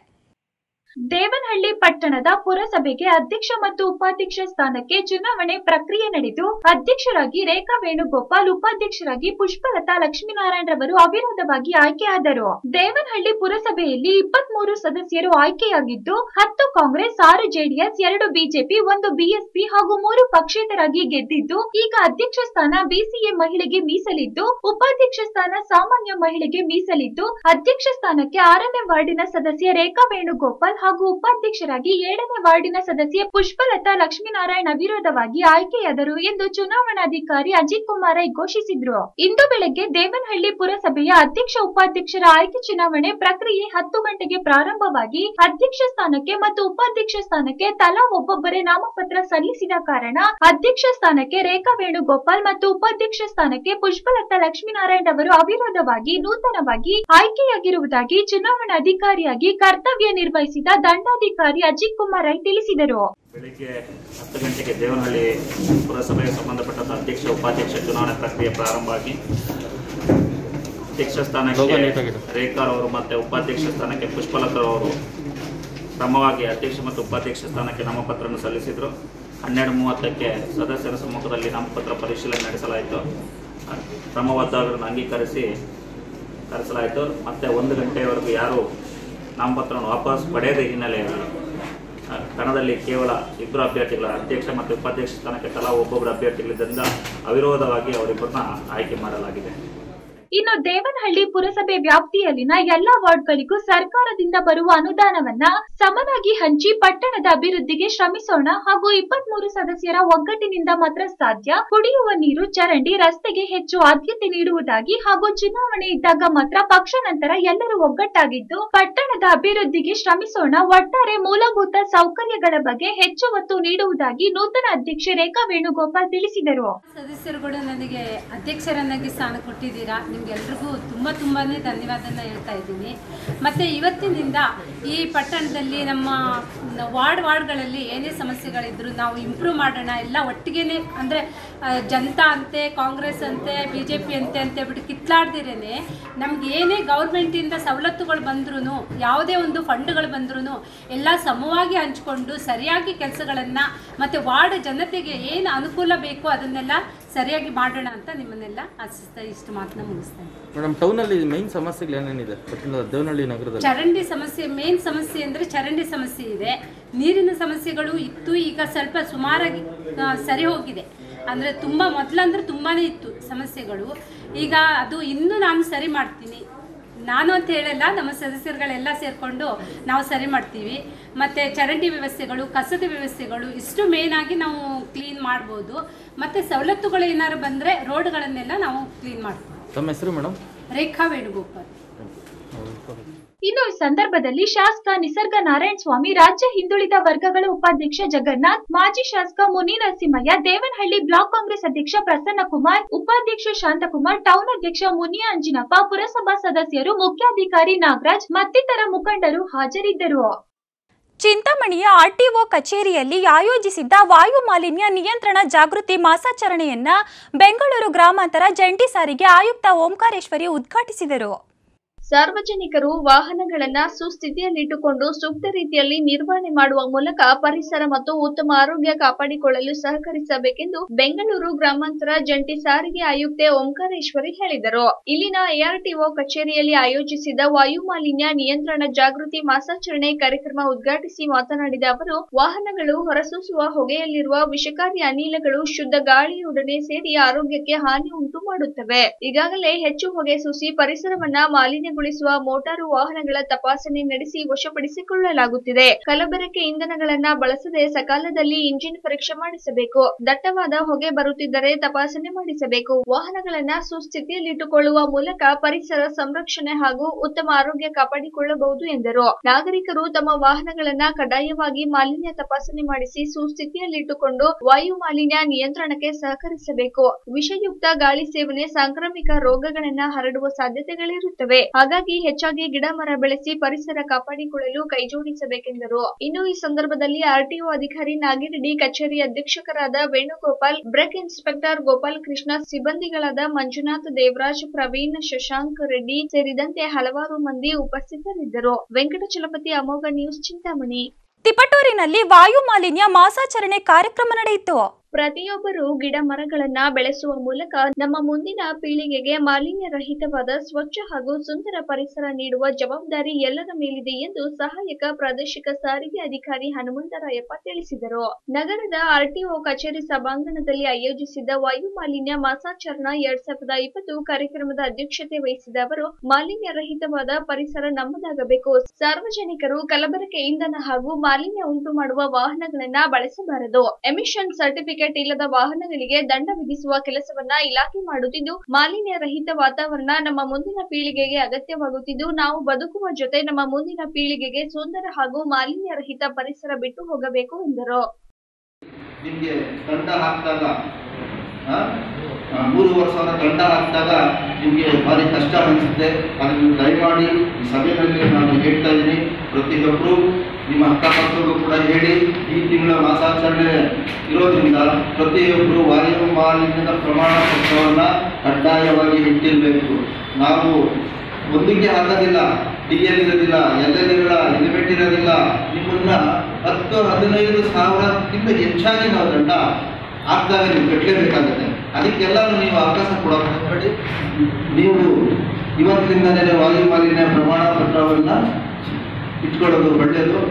ದೇವನಹಳ್ಳಿ ಪಟ್ಟಣದ ಪುರಸಭೆಗೆ ಅಧ್ಯಕ್ಷ ಮತ್ತು ಉಪಾಧ್ಯಕ್ಷ ಸ್ಥಾನಕ್ಕೆ ಚುನಾವಣೆ ಪ್ರಕ್ರಿಯೆ ನಡೆದು ಅಧ್ಯಕ್ಷರಾಗಿ ರೇಖಾ ವೇಣುಗೋಪಾಲ್ ಉಪಾಧ್ಯಕ್ಷರಾಗಿ ಪುಷ್ಪಲತಾ ಲಕ್ಷ್ಮೀನಾರಾಯಣ್ ರವರು ಅವಿರೋಧವಾಗಿ ಆಯ್ಕೆಯಾದರು ದೇವನಹಳ್ಳಿ ಪುರಸಭೆಯಲ್ಲಿ ಇಪ್ಪತ್ಮೂರು ಸದಸ್ಯರು ಆಯ್ಕೆಯಾಗಿದ್ದು ಹತ್ತು ಕಾಂಗ್ರೆಸ್ ಆರು ಜೆಡಿಎಸ್ ಎರಡು ಬಿಜೆಪಿ ಒಂದು ಬಿಎಸ್ಪಿ ಹಾಗೂ ಮೂರು ಪಕ್ಷೇತರಾಗಿ ಗೆದ್ದಿದ್ದು ಈಗ ಅಧ್ಯಕ್ಷ ಸ್ಥಾನ ಬಿಸಿಎ ಮಹಿಳೆಗೆ ಮೀಸಲಿದ್ದು ಉಪಾಧ್ಯಕ್ಷ ಸ್ಥಾನ ಸಾಮಾನ್ಯ ಮಹಿಳೆಗೆ ಮೀಸಲಿದ್ದು ಅಧ್ಯಕ್ಷ ಸ್ಥಾನಕ್ಕೆ ಆರನೇ ವಾರ್ಡಿನ ಸದಸ್ಯ ರೇಖಾ ವೇಣುಗೋಪಾಲ್ ಹಾಗೂ ಉಪಾಧ್ಯಕ್ಷರಾಗಿ ಏಳನೇ ವಾರ್ಡಿನ ಸದಸ್ಯೆ ಪುಷ್ಪಲತಾ ಲಕ್ಷ್ಮೀನಾರಾಯಣ ಅವಿರೋಧವಾಗಿ ಆಯ್ಕೆಯಾದರು ಎಂದು ಚುನಾವಣಾಧಿಕಾರಿ ಅಜಿತ್ ಕುಮಾರ್ ರೈ ಘೋಷಿಸಿದ್ರು ಇಂದು ಬೆಳಗ್ಗೆ ದೇವನಹಳ್ಳಿ ಪುರಸಭೆಯ ಅಧ್ಯಕ್ಷ ಉಪಾಧ್ಯಕ್ಷರ ಆಯ್ಕೆ ಚುನಾವಣೆ ಪ್ರಕ್ರಿಯೆ ಹತ್ತು ಗಂಟೆಗೆ ಪ್ರಾರಂಭವಾಗಿ ಅಧ್ಯಕ್ಷ ಸ್ಥಾನಕ್ಕೆ ಮತ್ತು ಉಪಾಧ್ಯಕ್ಷ ಸ್ಥಾನಕ್ಕೆ ತಲಾ ಒಬ್ಬೊಬ್ಬರೇ ನಾಮಪತ್ರ ಸಲ್ಲಿಸಿದ ಕಾರಣ ಅಧ್ಯಕ್ಷ ಸ್ಥಾನಕ್ಕೆ ರೇಖಾ ವೇಣುಗೋಪಾಲ್ ಮತ್ತು ಉಪಾಧ್ಯಕ್ಷ ಸ್ಥಾನಕ್ಕೆ ಪುಷ್ಪಲತಾ ಲಕ್ಷ್ಮೀನಾರಾಯಣ್ ಅವರು ಅವಿರೋಧವಾಗಿ ನೂತನವಾಗಿ ಆಯ್ಕೆಯಾಗಿರುವುದಾಗಿ ಚುನಾವಣಾಧಿಕಾರಿಯಾಗಿ ಕರ್ತವ್ಯ ನಿರ್ವಹಿಸಿದ ದಂಡಾಧಿಕಾರಿ ಅಜಿತ್ ಕುಮಾರ್ ರೈ ತಿಳಿಸಿದರು ಬೆಳಿಗ್ಗೆ ಹತ್ತು ಗಂಟೆಗೆ ದೇವನಹಳ್ಳಿ ಪುರಸಭೆಗೆ ಸಂಬಂಧಪಟ್ಟಂತ ಅಧ್ಯಕ್ಷ ಉಪಾಧ್ಯಕ್ಷ ಚುನಾವಣೆ ಪ್ರಕ್ರಿಯೆ ಪ್ರಾರಂಭ ಆಗಿ ಅಧ್ಯಕ್ಷ ಸ್ಥಾನಕ್ಕೆ ರೇಖಾ ಅವರು ಮತ್ತೆ ಉಪಾಧ್ಯಕ್ಷ ಸ್ಥಾನಕ್ಕೆ ಪುಷ್ಪಲತಾ ಅವರು ಕ್ರಮವಾಗಿ ಅಧ್ಯಕ್ಷ ಮತ್ತು ಉಪಾಧ್ಯಕ್ಷ ಸ್ಥಾನಕ್ಕೆ ನಾಮಪತ್ರವನ್ನು ಸಲ್ಲಿಸಿದರು ಹನ್ನೆರಡು ಮೂವತ್ತಕ್ಕೆ ಸದಸ್ಯರ ಸಮ್ಮುಖದಲ್ಲಿ ನಾಮಪತ್ರ ಪರಿಶೀಲನೆ ನಡೆಸಲಾಯಿತು ಕ್ರಮಬದ್ಧವನ್ನು ಅಂಗೀಕರಿಸಿ ಕರೆಸಲಾಯಿತು ಮತ್ತೆ ಒಂದು ಗಂಟೆಯವರೆಗೂ ಯಾರು ನಾಮಪತ್ರವನ್ನು ವಾಪಸ್ ಪಡೆಯದ ಹಿನ್ನೆಲೆಯಲ್ಲಿ ಆ, ಕಣದಲ್ಲಿ ಕೇವಲ ಇಬ್ಬರು ಅಭ್ಯರ್ಥಿಗಳ ಅಧ್ಯಕ್ಷ ಮತ್ತು ಉಪಾಧ್ಯಕ್ಷ ಸ್ಥಾನಕ್ಕೆ ತಲಾ ಒಬ್ಬೊಬ್ಬರು ಅಭ್ಯರ್ಥಿಗಳಿದ್ದರಿಂದ ಅವಿರೋಧವಾಗಿ ಅವರಿಬ್ಬರನ್ನ ಆಯ್ಕೆ ಮಾಡಲಾಗಿದೆ ಇನ್ನು ದೇವನಹಳ್ಳಿ ಪುರಸಭೆ ವ್ಯಾಪ್ತಿಯಲ್ಲಿನ ಎಲ್ಲಾ ವಾರ್ಡ್ಗಳಿಗೂ ಸರ್ಕಾರದಿಂದ ಬರುವ ಅನುದಾನವನ್ನ ಸಮನಾಗಿ ಹಂಚಿ ಪಟ್ಟಣದ ಅಭಿವೃದ್ಧಿಗೆ ಶ್ರಮಿಸೋಣ ಹಾಗೂ ಇಪ್ಪತ್ಮೂರು ಸದಸ್ಯರ ಒಗ್ಗಟ್ಟಿನಿಂದ ಮಾತ್ರ ಸಾಧ್ಯ ಕುಡಿಯುವ ನೀರು ಚರಂಡಿ ರಸ್ತೆಗೆ ಹೆಚ್ಚು ಆದ್ಯತೆ ನೀಡುವುದಾಗಿ ಹಾಗೂ ಚುನಾವಣೆ ಇದ್ದಾಗ ಮಾತ್ರ ಪಕ್ಷ ನಂತರ ಎಲ್ಲರೂ ಒಗ್ಗಟ್ಟಾಗಿದ್ದು ಪಟ್ಟಣದ ಅಭಿವೃದ್ಧಿಗೆ ಶ್ರಮಿಸೋಣ ಒಟ್ಟಾರೆ ಮೂಲಭೂತ ಸೌಕರ್ಯಗಳ ಬಗ್ಗೆ ಹೆಚ್ಚು ಒತ್ತು ನೀಡುವುದಾಗಿ ನೂತನ ಅಧ್ಯಕ್ಷೆ ರೇಖಾ ವೇಣುಗೋಪಾಲ್ ತಿಳಿಸಿದರು ಸದಸ್ಯರುಗಳು ನನಗೆ ಅಧ್ಯಕ್ಷರನ್ನಾಗಿ ಸ್ಥಾನ ಕೊಟ್ಟಿದ್ದೀರಾ ನಿಮ್ಗೆಲ್ರಿಗೂ ತುಂಬ ತುಂಬಾ ಧನ್ಯವಾದನ ಹೇಳ್ತಾ ಇದ್ದೀನಿ ಮತ್ತು ಇವತ್ತಿನಿಂದ ಈ ಪಟ್ಟಣದಲ್ಲಿ ನಮ್ಮ ವಾರ್ಡ್ ವಾರ್ಡ್ಗಳಲ್ಲಿ ಏನೇ ಸಮಸ್ಯೆಗಳಿದ್ರು ನಾವು ಇಂಪ್ರೂವ್ ಮಾಡೋಣ ಎಲ್ಲ ಒಟ್ಟಿಗೆನೇ ಅಂದರೆ ಜನತಾ ಅಂತೆ ಕಾಂಗ್ರೆಸ್ ಅಂತೆ ಬಿ ಜೆ ಪಿ ಅಂತೆ ಅಂತ ಬಿಟ್ಟು ಕಿತ್ಲಾಡ್ದಿರೇನೆ ನಮ್ಗೆ ಏನೇ ಗೌರ್ಮೆಂಟಿಂದ ಸವಲತ್ತುಗಳು ಬಂದ್ರೂ ಯಾವುದೇ ಒಂದು ಫಂಡ್ಗಳು ಬಂದ್ರೂ ಎಲ್ಲ ಸಮವಾಗಿ ಹಂಚ್ಕೊಂಡು ಸರಿಯಾಗಿ ಕೆಲಸಗಳನ್ನು ಮತ್ತು ವಾರ್ಡ್ ಜನತೆಗೆ ಏನು ಅನುಕೂಲ ಬೇಕು ಅದನ್ನೆಲ್ಲ ಸರಿಯಾಗಿ ಮಾಡೋಣ ಅಂತ ನಿಮ್ಮನ್ನೆಲ್ಲ ಆಶಿಸ್ತಾ ಇಷ್ಟು ಮಾತನ್ನ ಮುಗಿಸ್ತೇನೆ ಮೇಡಮ್ ಟೌನಲ್ಲಿ ಮೇನ್ ಸಮಸ್ಯೆಗಳು ಏನೇನಿದೆ ಪಟ್ಟಣದ ದೇವನಹಳ್ಳಿ ನಗರದಲ್ಲಿ ಚರಂಡಿ ಸಮಸ್ಯೆ ಮೇನ್ ಸಮಸ್ಯೆ ಅಂದರೆ ಚರಂಡಿ ಸಮಸ್ಯೆ ಇದೆ ನೀರಿನ ಸಮಸ್ಯೆಗಳು ಇತ್ತು ಈಗ ಸ್ವಲ್ಪ ಸುಮಾರಾಗಿ ಆ, ಸರಿ ಹೋಗಿದೆ ಅಂದರೆ ತುಂಬ ಮೊದಲಂದ್ರೆ ತುಂಬಾ ಇತ್ತು ಸಮಸ್ಯೆಗಳು ಈಗ ಅದು ಇನ್ನೂ ನಾನು ಸರಿ ಮಾಡ್ತೀನಿ ನಾನು ಅಂತ ಹೇಳಲ್ಲ ನಮ್ಮ ಸದಸ್ಯರುಗಳೆಲ್ಲ ಸೇರಿಕೊಂಡು ನಾವು ಸರಿ ಮಾಡ್ತೀವಿ ಮತ್ತು ಚರಂಡಿ ವ್ಯವಸ್ಥೆಗಳು ಕಸದ ವ್ಯವಸ್ಥೆಗಳು ಇಷ್ಟು ಮೇಯ್ನಾಗಿ ನಾವು ಕ್ಲೀನ್ ಮಾಡ್ಬೋದು ಮತ್ತು ಸವಲತ್ತುಗಳು ಏನಾದ್ರು ಬಂದರೆ ರೋಡ್ಗಳನ್ನೆಲ್ಲ ನಾವು ಕ್ಲೀನ್ ಮಾಡ್ತೀವಿ ತಮ್ಮ ಹೆಸರು ಮೇಡಮ್ ರೇಖಾ ವೇಣುಗೋಪಾಲ್ ಇನ್ನು ಈ ಸಂದರ್ಭದಲ್ಲಿ ಶಾಸಕ ನಿಸರ್ಗ ನಾರಾಯಣ ಸ್ವಾಮಿ ರಾಜ್ಯ ಹಿಂದುಳಿದ ವರ್ಗಗಳ ಉಪಾಧ್ಯಕ್ಷ ಜಗನ್ನಾಥ್ ಮಾಜಿ ಶಾಸಕ ಮುನಿ ನರಸಿಂಹಯ್ಯ ದೇವನಹಳ್ಳಿ ಬ್ಲಾಕ್ ಕಾಂಗ್ರೆಸ್ ಅಧ್ಯಕ್ಷ ಪ್ರಸನ್ನ ಕುಮಾರ್ ಉಪಾಧ್ಯಕ್ಷ ಶಾಂತಕುಮಾರ್ ಟೌನ್ ಅಧ್ಯಕ್ಷ ಮುನಿಯ ಅಂಜಿನಪ್ಪ ಪುರಸಭಾ ಸದಸ್ಯರು ಮುಖ್ಯಾಧಿಕಾರಿ ನಾಗರಾಜ್ ಮತ್ತಿತರ ಮುಖಂಡರು ಹಾಜರಿದ್ದರು ಚಿಂತಾಮಣಿಯ ಆರ್ಟಿಒ ಕಚೇರಿಯಲ್ಲಿ ಆಯೋಜಿಸಿದ್ದ ವಾಯು ಮಾಲಿನ್ಯ ನಿಯಂತ್ರಣ ಜಾಗೃತಿ ಮಾಸಾಚರಣೆಯನ್ನ ಬೆಂಗಳೂರು ಗ್ರಾಮಾಂತರ ಜಂಟಿ ಸಾರಿಗೆ ಆಯುಕ್ತ ಓಂಕಾರೇಶ್ವರಿ ಉದ್ಘಾಟಿಸಿದರು ಸಾರ್ವಜನಿಕರು ವಾಹನಗಳನ್ನ ಸುಸ್ಥಿತಿಯಲ್ಲಿಟ್ಟುಕೊಂಡು ಸೂಕ್ತ ರೀತಿಯಲ್ಲಿ ನಿರ್ವಹಣೆ ಮಾಡುವ ಮೂಲಕ ಪರಿಸರ ಮತ್ತು ಉತ್ತಮ ಆರೋಗ್ಯ ಕಾಪಾಡಿಕೊಳ್ಳಲು ಸಹಕರಿಸಬೇಕೆಂದು ಬೆಂಗಳೂರು ಗ್ರಾಮಾಂತರ ಜಂಟಿ ಸಾರಿಗೆ ಆಯುಕ್ತೆ ಓಂಕಾರೇಶ್ವರಿ ಹೇಳಿದರು ಇಲ್ಲಿನ ಎಆರ್ಟಿಒ ಕಚೇರಿಯಲ್ಲಿ ಆಯೋಜಿಸಿದ ವಾಯು ಮಾಲಿನ್ಯ ನಿಯಂತ್ರಣ ಜಾಗೃತಿ ಮಾಸಾಚರಣೆ ಕಾರ್ಯಕ್ರಮ ಉದ್ಘಾಟಿಸಿ ಮಾತನಾಡಿದ ಅವರು ವಾಹನಗಳು ಹೊರಸೂಸುವ ಹೊಗೆಯಲ್ಲಿರುವ ವಿಷಕಾರಿ ಅನಿಲಗಳು ಶುದ್ಧ ಗಾಳಿಯೊಡನೆ ಸೇರಿ ಆರೋಗ್ಯಕ್ಕೆ ಹಾನಿ ಉಂಟು ಮಾಡುತ್ತವೆ ಈಗಾಗಲೇ ಹೆಚ್ಚು ಹೊಗೆ ಸೂಸಿ ಪರಿಸರವನ್ನ ಮಾಲಿನ್ಯಗೊಳಿಸುವ ಮೋಟಾರು ವಾಹನಗಳ ತಪಾಸಣೆ ನಡೆಸಿ ವಶಪಡಿಸಿಕೊಳ್ಳಲಾಗುತ್ತಿದೆ ಕಲಬೆರಕೆ ಇಂಧನಗಳನ್ನ ಬಳಸದೆ ಸಕಾಲದಲ್ಲಿ ಇಂಜಿನ್ ಪರೀಕ್ಷೆ ಮಾಡಿಸಬೇಕು ದಟ್ಟವಾದ ಹೊಗೆ ಬರುತ್ತಿದ್ದರೆ ತಪಾಸಣೆ ಮಾಡಿಸಬೇಕು ವಾಹನಗಳನ್ನ ಸುಸ್ಥಿತಿಯಲ್ಲಿಟ್ಟುಕೊಳ್ಳುವ ಮೂಲಕ ಪರಿಸರ ಸಂರಕ್ಷಣೆ ಹಾಗೂ ಉತ್ತಮ ಆರೋಗ್ಯ ಕಾಪಾಡಿಕೊಳ್ಳಬಹುದು ಎಂದರು ನಾಗರಿಕರು ತಮ್ಮ ವಾಹನಗಳನ್ನ ಕಡ್ಡಾಯವಾಗಿ ಮಾಲಿನ್ಯ ತಪಾಸಣೆ ಮಾಡಿಸಿ ಸುಸ್ಥಿತಿಯಲ್ಲಿಟ್ಟುಕೊಂಡು ವಾಯು ಮಾಲಿನ್ಯ ನಿಯಂತ್ರಣಕ್ಕೆ ಸಹಕರಿಸಬೇಕು ವಿಷಯುಕ್ತ ಗಾಳಿ ಸೇವನೆ ಸಾಂಕ್ರಾಮಿಕ ರೋಗಗಳನ್ನ ಹರಡುವ ಸಾಧ್ಯತೆಗಳಿರುತ್ತವೆ ಹಾಗಾಗಿ ಹೆಚ್ಚಾಗಿ ಗಿಡ ಮರ ಬೆಳೆಸಿ ಪರಿಸರ ಕಾಪಾಡಿಕೊಳ್ಳಲು ಕೈಜೋಡಿಸಬೇಕೆಂದರು ಇನ್ನು ಈ ಸಂದರ್ಭದಲ್ಲಿ ಆರ್ಟಿಒ ಅಧಿಕಾರಿ ನಾಗಿರೆಡ್ಡಿ ಕಚೇರಿ ಅಧೀಕ್ಷಕರಾದ ವೇಣುಗೋಪಾಲ್ ಬ್ರೇಕ್ ಇನ್ಸ್ಪೆಕ್ಟರ್ ಗೋಪಾಲ್ ಕೃಷ್ಣ ಸಿಬ್ಬಂದಿಗಳಾದ ಮಂಜುನಾಥ್ ದೇವರಾಜ್ ಪ್ರವೀಣ್ ಶಶಾಂಕ್ ರೆಡ್ಡಿ ಸೇರಿದಂತೆ ಹಲವಾರು ಮಂದಿ ಉಪಸ್ಥಿತರಿದ್ದರು ವೆಂಕಟಚಲಪತಿ ಅಮೋಘ ನ್ಯೂಸ್ ಚಿಂತಾಮಣಿ ತಿಪಟೂರಿನಲ್ಲಿ ವಾಯು ಮಾಲಿನ್ಯ ಮಾಸಾಚರಣೆ ಕಾರ್ಯಕ್ರಮ ನಡೆಯಿತು ಪ್ರತಿಯೊಬ್ಬರು ಗಿಡ ಮರಗಳನ್ನ ಬೆಳೆಸುವ ಮೂಲಕ ನಮ್ಮ ಮುಂದಿನ ಪೀಳಿಗೆಗೆ ಮಾಲಿನ್ಯ ರಹಿತವಾದ ಸ್ವಚ್ಛ ಹಾಗೂ ಸುಂದರ ಪರಿಸರ ನೀಡುವ ಜವಾಬ್ದಾರಿ ಎಲ್ಲರ ಮೇಲಿದೆ ಎಂದು ಸಹಾಯಕ ಪ್ರಾದೇಶಿಕ ಸಾರಿಗೆ ಅಧಿಕಾರಿ ಹನುಮಂತರಾಯಪ್ಪ ತಿಳಿಸಿದರು ನಗರದ ಆರ್ಟಿಒ ಕಚೇರಿ ಸಭಾಂಗಣದಲ್ಲಿ ಆಯೋಜಿಸಿದ್ದ ವಾಯು ಮಾಲಿನ್ಯ ಮಾಸಾಚರಣ ಎರಡ್ ಸಾವಿರದ ಇಪ್ಪತ್ತು ಕಾರ್ಯಕ್ರಮದ ಅಧ್ಯಕ್ಷತೆ ವಹಿಸಿದ ಅವರು ಮಾಲಿನ್ಯ ರಹಿತವಾದ ಪರಿಸರ ನಮ್ಮದಾಗಬೇಕು ಸಾರ್ವಜನಿಕರು ಕಲಬೆರಕೆ ಇಂಧನ ಹಾಗೂ ಮಾಲಿನ್ಯ ಉಂಟು ಮಾಡುವ ವಾಹನಗಳನ್ನ ಬಳಸಬಾರದು ಎಮಿಷನ್ ಸರ್ಟಿಫಿಕೇಟ್ ಇಲ್ಲದ ವಾಹನಗಳಿಗೆ ದಂಡ ವಿಧಿಸುವ ಕೆಲಸವನ್ನ ಇಲಾಖೆ ಮಾಡುತ್ತಿದ್ದು ಮಾಲಿನ್ಯ ರಹಿತ ವಾತಾವರಣ ನಮ್ಮ ಮುಂದಿನ ಪೀಳಿಗೆಗೆ ಅಗತ್ಯವಾಗುತ್ತಿದ್ದು ನಾವು ಬದುಕುವ ಜೊತೆ ನಮ್ಮ ಮುಂದಿನ ಪೀಳಿಗೆಗೆ ಸುಂದರ ಹಾಗೂ ಮಾಲಿನ್ಯ ರಹಿತ ಪರಿಸರ ಬಿಟ್ಟು ಹೋಗಬೇಕು ಎಂದರು ನಿಮಗೆ ದಂಡ ಹಾಕಿದಾಗ ಮೂರುವರೆ ಸಾವಿರ ದಂಡ ಹಾಕಿದಾಗ ನಿಮಗೆ ಭಾರಿ ಕಷ್ಟ ಅನಿಸುತ್ತೆ ಅದನ್ನು ದಯಮಾಡಿ ಈ ಸಭೆಯಲ್ಲಿ ನಾನು ಹೇಳ್ತಾ ಇದ್ದೀನಿ ಪ್ರತಿಯೊಬ್ಬರು ನಿಮ್ಮ ಅಕ್ಕಪಕ್ಕಗೂ ಕೂಡ ಹೇಳಿ ಈ ತಿಂಗಳ ಮಾಸಾಚರಣೆ ಇರೋದ್ರಿಂದ ಪ್ರತಿಯೊಬ್ಬರು ವಾಯು ಮಾಲಿನ್ಯದ ಪ್ರಮಾಣ ಪತ್ರವನ್ನು ಕಡ್ಡಾಯವಾಗಿ ಇಟ್ಟಿರಬೇಕು ನಾವು ಒಂದಿಗೆ ಹಾಕೋದಿಲ್ಲ ಡಿ ಎಲ್ ಇರೋದಿಲ್ಲ ಎಲ್ ಎಲ್ ಇರಲ್ಲ ಹೆಲ್ಮೆಟ್ ಇರೋದಿಲ್ಲ ನಿಮ್ಮನ್ನ ಹತ್ತು ಹದಿನೈದು ಸಾವಿರಕ್ಕಿಂತ ಹೆಚ್ಚಾಗಿ ನಾವು ದಂಡ ಹಾಕಿದಾಗ ನೀವು ಕಟ್ಟಲೇಬೇಕಾಗುತ್ತೆ ಅದಕ್ಕೆಲ್ಲರೂ ನೀವು ಅವಕಾಶ ಕೊಡೋಕೆ ಹೋಗ್ಬೇಡಿ ನೀವು ಇವತ್ತಿನಿಂದಲೇ ವಾಯು ಮಾಲಿನ್ಯ ಪ್ರಮಾಣ ಪತ್ರವನ್ನು ಇಟ್ಕೊಳ್ಳೋದು ಒಳ್ಳೆಯದು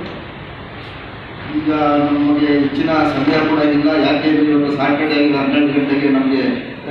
ಈಗ ನಮಗೆ ಹೆಚ್ಚಿನ ಸಮಯ ಕೂಡ ಇಲ್ಲ ಯಾಕೆ ಇವತ್ತು ಸಾಟರ್ಡೆ ಆಗಿದೆ ಹನ್ನೆರಡು ಗಂಟೆಗೆ ನಮಗೆ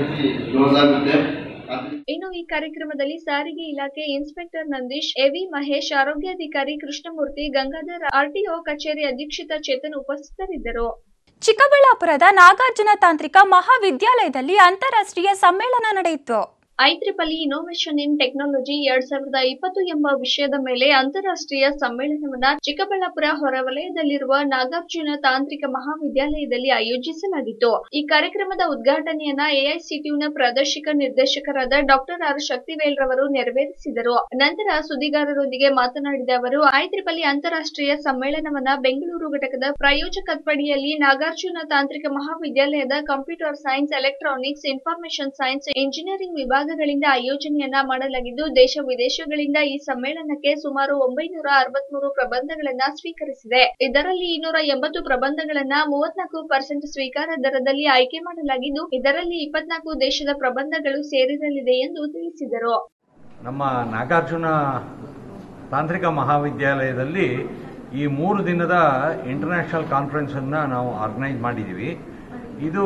ಕ್ಲೋಸ್ ಆಗುತ್ತೆ ಆದ್ರೆ ಇನ್ನು ಈ ಕಾರ್ಯಕ್ರಮದಲ್ಲಿ ಸಾರಿಗೆ ಇಲಾಖೆ ಇನ್ಸ್ಪೆಕ್ಟರ್ ನಂದೀಶ್ ಎವಿ ಮಹೇಶ್ ಆರೋಗ್ಯಾಧಿಕಾರಿ ಕೃಷ್ಣಮೂರ್ತಿ ಗಂಗಾಧರ್ ಆರ್ಟಿಒ ಕಚೇರಿ ಅಧೀಕ್ಷಿತ ಚೇತನ್ ಉಪಸ್ಥಿತರಿದ್ದರು ಚಿಕ್ಕಬಳ್ಳಾಪುರದ ನಾಗಾರ್ಜುನ ತಾಂತ್ರಿಕ ಮಹಾವಿದ್ಯಾಲಯದಲ್ಲಿ ಅಂತಾರಾಷ್ಟ್ರೀಯ ಸಮ್ಮೇಳನ ನಡೆಯಿತು ಐತ್ರಿಪಲ್ಲಿ ಇನೋವೇಷನ್ ಇನ್ ಟೆಕ್ನಾಲಜಿ ಎರಡ್ ಸಾವಿರದ ಇಪ್ಪತ್ತು ಎಂಬ ವಿಷಯದ ಮೇಲೆ ಅಂತಾರಾಷ್ಟ್ರೀಯ ಸಮ್ಮೇಳನವನ್ನ ಚಿಕ್ಕಬಳ್ಳಾಪುರ ಹೊರವಲಯದಲ್ಲಿರುವ ನಾಗಾರ್ಜುನ ತಾಂತ್ರಿಕ ಮಹಾವಿದ್ಯಾಲಯದಲ್ಲಿ ಆಯೋಜಿಸಲಾಗಿತ್ತು ಈ ಕಾರ್ಯಕ್ರಮದ ಉದ್ಘಾಟನೆಯನ್ನ ಎಐಸಿಟಿಯುನ ಪ್ರಾದೇಶಿಕ ನಿರ್ದೇಶಕರಾದ ಡಾಕ್ಟರ್ ಆರ್ ಶಕ್ತಿವೇಲ್ ರವರು ನೆರವೇರಿಸಿದರು ನಂತರ ಸುದ್ದಿಗಾರರೊಂದಿಗೆ ಮಾತನಾಡಿದ ಅವರು ಐತ್ರಿಪಲ್ಲಿ ಅಂತಾರಾಷ್ಟ್ರೀಯ ಸಮ್ಮೇಳನವನ್ನ ಬೆಂಗಳೂರು ಘಟಕದ ಪ್ರಾಯೋಜಕತ್ವಡಿಯಲ್ಲಿ ನಾಗಾರ್ಜುನ ತಾಂತ್ರಿಕ ಮಹಾವಿದ್ಯಾಲಯದ computer science electronics information science engineering ವಿಭಾಗಗಳಿಂದ ಆಯೋಜನೆಯನ್ನ ಮಾಡಲಾಗಿದ್ದು ದೇಶ ವಿದೇಶಗಳಿಂದ ಈ ಸಮ್ಮೇಳನಕ್ಕೆ ಸುಮಾರು ಒಂಬೈನೂರ ಅರವತ್ಮೂರು ಪ್ರಬಂಧಗಳನ್ನ ಸ್ವೀಕರಿಸಿದೆ ಇದರಲ್ಲಿ ಇನ್ನೂರ ಎಂಬತ್ತು ಪ್ರಬಂಧಗಳನ್ನ ಮೂವತ್ನಾಲ್ಕು ಪರ್ಸೆಂಟ್ ಸ್ವೀಕಾರ ದರದಲ್ಲಿ ಆಯ್ಕೆ ಮಾಡಲಾಗಿದ್ದು ಇದರಲ್ಲಿ ಇಪ್ಪತ್ನಾಲ್ಕು ದೇಶದ ಪ್ರಬಂಧಗಳು ಸೇರಿರಲಿದೆ ಎಂದು ತಿಳಿಸಿದರು ನಮ್ಮ ನಾಗಾರ್ಜುನ ತಾಂತ್ರಿಕ ಮಹಾವಿದ್ಯಾಲಯದಲ್ಲಿ ಈ ಮೂರು ದಿನದ ಇಂಟರ್ನ್ಯಾಷನಲ್ ಕಾನ್ಫರೆನ್ಸನ್ನು ನಾವು ಆರ್ಗನೈಸ್ ಮಾಡಿದ್ದೀವಿ ಇದು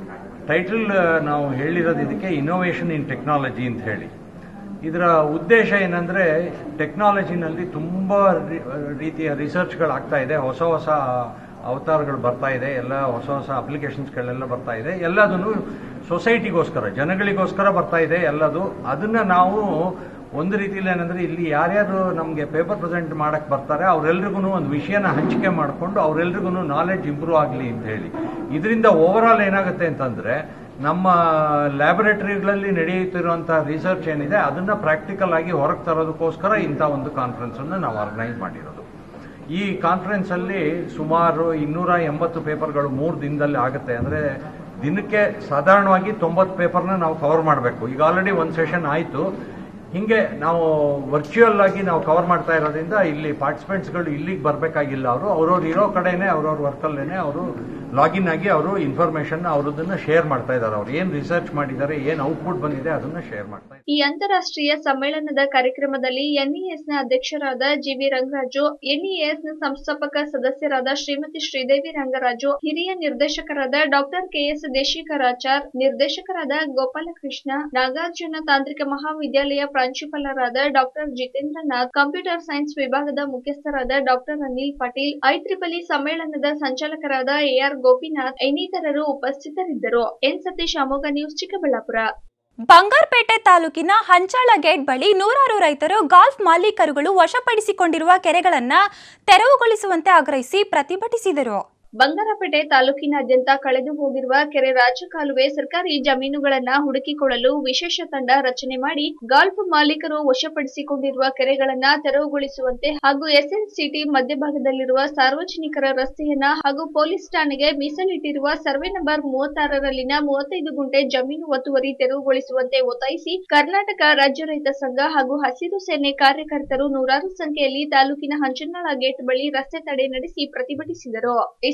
ಟೈಟಲ್ ನಾವು ಹೇಳಿರೋದು ಇದಕ್ಕೆ ಇನೋವೇಷನ್ ಇನ್ ಟೆಕ್ನಾಲಜಿ ಅಂತ ಹೇಳಿ ಇದರ ಉದ್ದೇಶ ಏನಂದರೆ ಟೆಕ್ನಾಲಜಿನಲ್ಲಿ ತುಂಬ ರೀತಿಯ ರಿಸರ್ಚ್ಗಳಾಗ್ತಾ ಇದೆ ಹೊಸ ಹೊಸ ಅವತಾರಗಳು ಬರ್ತಾ ಇದೆ ಎಲ್ಲ ಹೊಸ ಹೊಸ ಅಪ್ಲಿಕೇಶನ್ಸ್ಗಳೆಲ್ಲ ಬರ್ತಾ ಇದೆ ಎಲ್ಲದನ್ನು ಸೊಸೈಟಿಗೋಸ್ಕರ ಜನಗಳಿಗೋಸ್ಕರ ಬರ್ತಾ ಇದೆ ಎಲ್ಲದು ಅದನ್ನು ನಾವು ಒಂದು ರೀತಿಯಲ್ಲಿ ಏನಂದರೆ ಇಲ್ಲಿ ಯಾರ್ಯಾರು ನಮಗೆ ಪೇಪರ್ ಪ್ರೆಸೆಂಟ್ ಮಾಡಕ್ಕೆ ಬರ್ತಾರೆ ಅವರೆಲ್ರಿಗೂ ಒಂದು ವಿಷಯನ ಹಂಚಿಕೆ ಮಾಡಿಕೊಂಡು ಅವರೆಲ್ರಿಗೂ ನಾಲೆಡ್ಜ್ ಇಂಪ್ರೂವ್ ಆಗಲಿ ಅಂತ ಹೇಳಿ ಇದರಿಂದ ಓವರ್ ಆಲ್ ಏನಾಗುತ್ತೆ ಅಂತಂದರೆ ನಮ್ಮ ಲ್ಯಾಬೊರೇಟರಿಗಳಲ್ಲಿ ನಡೆಯುತ್ತಿರುವಂಥ ರಿಸರ್ಚ್ ಏನಿದೆ ಅದನ್ನು ಪ್ರಾಕ್ಟಿಕಲ್ ಆಗಿ ಹೊರಗೆ ತರೋದಕ್ಕೋಸ್ಕರ ಇಂಥ ಒಂದು ಕಾನ್ಫರೆನ್ಸನ್ನು ನಾವು ಆರ್ಗನೈಸ್ ಮಾಡಿರೋದು ಈ ಕಾನ್ಫರೆನ್ಸಲ್ಲಿ ಸುಮಾರು ಇನ್ನೂರ ಎಂಬತ್ತು ಪೇಪರ್ಗಳು ಮೂರು ದಿನದಲ್ಲಿ ಆಗುತ್ತೆ ಅಂದರೆ ದಿನಕ್ಕೆ ಸಾಧಾರಣವಾಗಿ ತೊಂಬತ್ತು ಪೇಪರ್ನ ನಾವು ಕವರ್ ಮಾಡಬೇಕು ಈಗ ಆಲ್ರೆಡಿ ಒಂದು ಸೆಷನ್ ಆಯಿತು ಹಿಂಗೆ ನಾವು ವರ್ಚುವಲ್ ಆಗಿ ನಾವು ಕವರ್ ಮಾಡ್ತಾ ಇರೋದ್ರಿಂದ ಇಲ್ಲಿ ಪಾರ್ಟಿಸಿಪೆಂಟ್ಸ್ಗಳು ಇಲ್ಲಿಗೆ ಬರಬೇಕಾಗಿಲ್ಲ ಅವರು ಅವ್ರವ್ರು ಇರೋ ಕಡೆನೇ ಅವ್ರವ್ರ ವರ್ಕಲ್ಲೇನೆ ಅವರು ಲಾಗಿನ್ ಆಗಿ ಅವರು ಇನ್ಫಾರ್ಮೇಷನ್ ಅವ್ರದನ್ನ ಶೇರ್ ಮಾಡ್ತಾ ಇದ್ದಾರೆ ಅವ್ರು ಏನು ರಿಸರ್ಚ್ ಮಾಡಿದ್ದಾರೆ ಏನು ಔಟ್ಪುಟ್ ಬಂದಿದೆ ಅದನ್ನ ಶೇರ್ ಮಾಡ್ತಾ ಇದ್ದಾರೆ ಈ ಅಂತಾರಾಷ್ಟ್ರೀಯ ಸಮ್ಮೇಳನದ ಕಾರ್ಯಕ್ರಮದಲ್ಲಿ ಎನ್ಇಎಸ್ ನ ಅಧ್ಯಕ್ಷರಾದ ಜಿವಿ ರಂಗರಾಜು ಎನ್ಇಎಸ್ ನ ಸಂಸ್ಥಾಪಕ ಸದಸ್ಯರಾದ ಶ್ರೀಮತಿ ಶ್ರೀದೇವಿ ರಂಗರಾಜು ಹಿರಿಯ ನಿರ್ದೇಶಕರಾದ ಡಾಕ್ಟರ್ ಕೆಎಸ್ ದೇಶಿಕರಾಚಾರ್ ನಿರ್ದೇಶಕರಾದ ಗೋಪಾಲಕೃಷ್ಣ ನಾಗಾರ್ಜುನ ತಾಂತ್ರಿಕ ಮಹಾವಿದ್ಯಾಲಯ ಪ್ರಾಂಶುಪಾಲರಾದ ಡಾಕ್ಟರ್ ಜಿತೇಂದ್ರನಾಥ್ ಕಂಪ್ಯೂಟರ್ ಸೈನ್ಸ್ ವಿಭಾಗದ ಮುಖ್ಯಸ್ಥರಾದ ಡಾಕ್ಟರ್ ಅನಿಲ್ ಪಾಟೀಲ್ ಐತ್ರಿಪಲಿ ಸಮ್ಮೇಳನದ ಸಂಚಾಲಕರಾದ ಎಆರ್ ಗೋಪಿನಾಥ್ ಇನ್ನಿತರರು ಉಪಸ್ಥಿತರಿದ್ದರು ಎನ್ ಸತೀಶ್ ಅಮೋಘ ನ್ಯೂಸ್ ಚಿಕ್ಕಬಳ್ಳಾಪುರ ಬಂಗಾರಪೇಟೆ ತಾಲೂಕಿನ ಹಂಚಾಳ ಗೇಟ್ ಬಳಿ ನೂರಾರು ರೈತರು ಗಾಲ್ಫ್ ಮಾಲೀಕರುಗಳು ವಶಪಡಿಸಿಕೊಂಡಿರುವ ಕೆರೆಗಳನ್ನ ತೆರವುಗೊಳಿಸುವಂತೆ ಆಗ್ರಹಿಸಿ ಪ್ರತಿಭಟಿಸಿದರು ಬಂಗಾರಪೇಟೆ ತಾಲೂಕಿನಾದ್ಯಂತ ಕಳೆದು ಹೋಗಿರುವ ಕೆರೆ ರಾಜಕಾಲುವೆ ಸರ್ಕಾರಿ ಜಮೀನುಗಳನ್ನ ಹುಡುಕಿಕೊಳ್ಳಲು ವಿಶೇಷ ತಂಡ ರಚನೆ ಮಾಡಿ ಗಾಲ್ಫ್ ಮಾಲೀಕರು ವಶಪಡಿಸಿಕೊಂಡಿರುವ ಕೆರೆಗಳನ್ನ ತೆರವುಗೊಳಿಸುವಂತೆ ಹಾಗೂ ಎಸ್ಎನ್ ಸಿಟಿ ಮಧ್ಯಭಾಗದಲ್ಲಿರುವ ಸಾರ್ವಜನಿಕರ ರಸ್ತೆಯನ್ನ ಹಾಗೂ ಪೊಲೀಸ್ ಠಾಣೆಗೆ ಮೀಸಲಿಟ್ಟಿರುವ ಸರ್ವೆ ನಂಬರ್ ಮೂವತ್ತಾರರಲ್ಲಿನ ಮೂವತ್ತೈದು ಗುಂಟೆ ಜಮೀನು ಒತ್ತುವರಿ ತೆರವುಗೊಳಿಸುವಂತೆ ಒತ್ತಾಯಿಸಿ ಕರ್ನಾಟಕ ರಾಜ್ಯ ರೈತ ಸಂಘ ಹಾಗೂ ಹಸಿರು ಸೇನೆ ಕಾರ್ಯಕರ್ತರು ನೂರಾರು ಸಂಖ್ಯೆಯಲ್ಲಿ ತಾಲೂಕಿನ ಹಂಚನಾಳ ಗೇಟ್ ಬಳಿ ರಸ್ತೆ ತಡೆ ನಡೆಸಿ ಪ್ರತಿಭಟಿಸಿದರು ಈ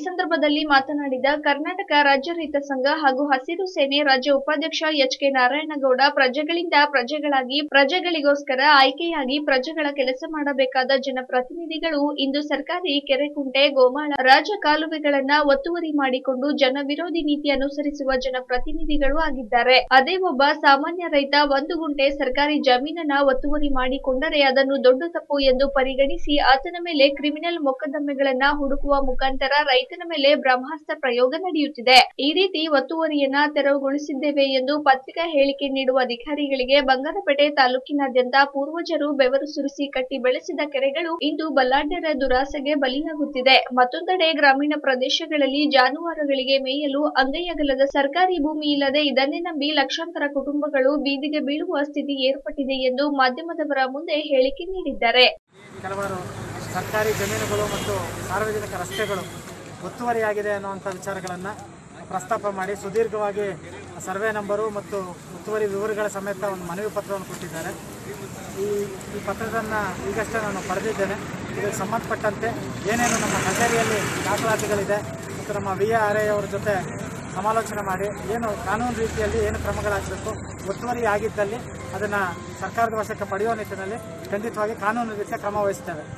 ಸಂದರ್ಭದಲ್ಲಿ ಮಾತನಾಡಿದ ಕರ್ನಾಟಕ ರಾಜ್ಯ ರೈತ ಸಂಘ ಹಾಗೂ ಹಸಿರು ಸೇನೆ ರಾಜ್ಯ ಉಪಾಧ್ಯಕ್ಷ ಎಚ್ ಕೆ ನಾರಾಯಣಗೌಡ ಪ್ರಜೆಗಳಿಂದ ಪ್ರಜೆಗಳಾಗಿ ಪ್ರಜೆಗಳಿಗೋಸ್ಕರ ಆಯ್ಕೆಯಾಗಿ ಪ್ರಜೆಗಳ ಕೆಲಸ ಮಾಡಬೇಕಾದ ಜನಪ್ರತಿನಿಧಿಗಳು ಇಂದು ಸರ್ಕಾರಿ ಕೆರೆಕುಂಟೆ ಗೋಮಾಳ ರಾಜ ಕಾಲುವೆಗಳನ್ನ ಒತ್ತುವರಿ ಮಾಡಿಕೊಂಡು ಜನ ವಿರೋಧಿ ನೀತಿ ಅನುಸರಿಸುವ ಜನಪ್ರತಿನಿಧಿಗಳು ಆಗಿದ್ದಾರೆ ಅದೇ ಒಬ್ಬ ಸಾಮಾನ್ಯ ರೈತ ಒಂದು ಗುಂಟೆ ಸರ್ಕಾರಿ ಜಮೀನನ್ನ ಒತ್ತುವರಿ ಮಾಡಿಕೊಂಡರೆ ಅದನ್ನು ದೊಡ್ಡ ತಪ್ಪು ಎಂದು ಪರಿಗಣಿಸಿ ಆತನ ಮೇಲೆ ಕ್ರಿಮಿನಲ್ ಮೊಕದ್ದಮೆಗಳನ್ನ ಹುಡುಕುವ ಮುಖಾಂತರ ರೈತನ ಮೇಲೆ ಬ್ರಹ್ಮಾಸ್ತ್ರ ಪ್ರಯೋಗ ನಡೆಯುತ್ತಿದೆ ಈ ರೀತಿ ಒತ್ತುವರಿಯನ್ನ ತೆರವುಗೊಳಿಸಿದ್ದೇವೆ ಎಂದು ಪತ್ರಿಕಾ ಹೇಳಿಕೆ ನೀಡುವ ಅಧಿಕಾರಿಗಳಿಗೆ ಬಂಗಾರಪೇಟೆ ತಾಲೂಕಿನಾದ್ಯಂತ ಪೂರ್ವಜರು ಬೆವರು ಸುರಿಸಿ ಕಟ್ಟಿ ಬೆಳೆಸಿದ ಕೆರೆಗಳು ಇಂದು ಬಲ್ಲಾಢ್ಯರ ದುರಾಸೆಗೆ ಬಲಿಯಾಗುತ್ತಿದೆ ಮತ್ತೊಂದೆಡೆ ಗ್ರಾಮೀಣ ಪ್ರದೇಶಗಳಲ್ಲಿ ಜಾನುವಾರುಗಳಿಗೆ ಮೇಯಲು ಅಂಗೈಯಗಲದ ಸರ್ಕಾರಿ ಭೂಮಿ ಇಲ್ಲದೆ ಇದನ್ನೇ ನಂಬಿ ಲಕ್ಷಾಂತರ ಕುಟುಂಬಗಳು ಬೀದಿಗೆ ಬೀಳುವ ಸ್ಥಿತಿ ಏರ್ಪಟ್ಟಿದೆ ಎಂದು ಮಾಧ್ಯಮದವರ ಮುಂದೆ ಹೇಳಿಕೆ ನೀಡಿದ್ದಾರೆ ಕೆಲವರು ಸರ್ಕಾರಿ ಜಮೀನುಗಳು ಮತ್ತು ಸಾರ್ವಜನಿಕ ರಸ್ತೆಗಳು ಒತ್ತುವರಿಯಾಗಿದೆ ಅನ್ನುವಂಥ ವಿಚಾರಗಳನ್ನು ಪ್ರಸ್ತಾಪ ಮಾಡಿ ಸುದೀರ್ಘವಾಗಿ ಸರ್ವೆ ನಂಬರು ಮತ್ತು ಒತ್ತುವರಿ ವಿವರಗಳ ಸಮೇತ ಒಂದು ಮನವಿ ಪತ್ರವನ್ನು ಕೊಟ್ಟಿದ್ದಾರೆ ಈ ಈ ಪತ್ರವನ್ನು ಈಗಷ್ಟೇ ನಾನು ಪಡೆದಿದ್ದೇನೆ ಇದಕ್ಕೆ ಸಂಬಂಧಪಟ್ಟಂತೆ ಏನೇನು ನಮ್ಮ ಕಚೇರಿಯಲ್ಲಿ ದಾಖಲಾತಿಗಳಿದೆ ಮತ್ತು ನಮ್ಮ ವಿ ಆರ್ ಐ ಅವರ ಜೊತೆ ಸಮಾಲೋಚನೆ ಮಾಡಿ ಏನು ಕಾನೂನು ರೀತಿಯಲ್ಲಿ ಏನು ಕ್ರಮಗಳಾಗಬೇಕು ಒತ್ತುವರಿ ಆಗಿದ್ದಲ್ಲಿ ಅದನ್ನು ಸರ್ಕಾರದ ವಶಕ್ಕೆ ಪಡೆಯುವ ನಿಟ್ಟಿನಲ್ಲಿ ಖಂಡಿತವಾಗಿ ಕಾನೂನು ರೀತಿಯ ಕ್ರಮ ವಹಿಸ್ತೇವೆ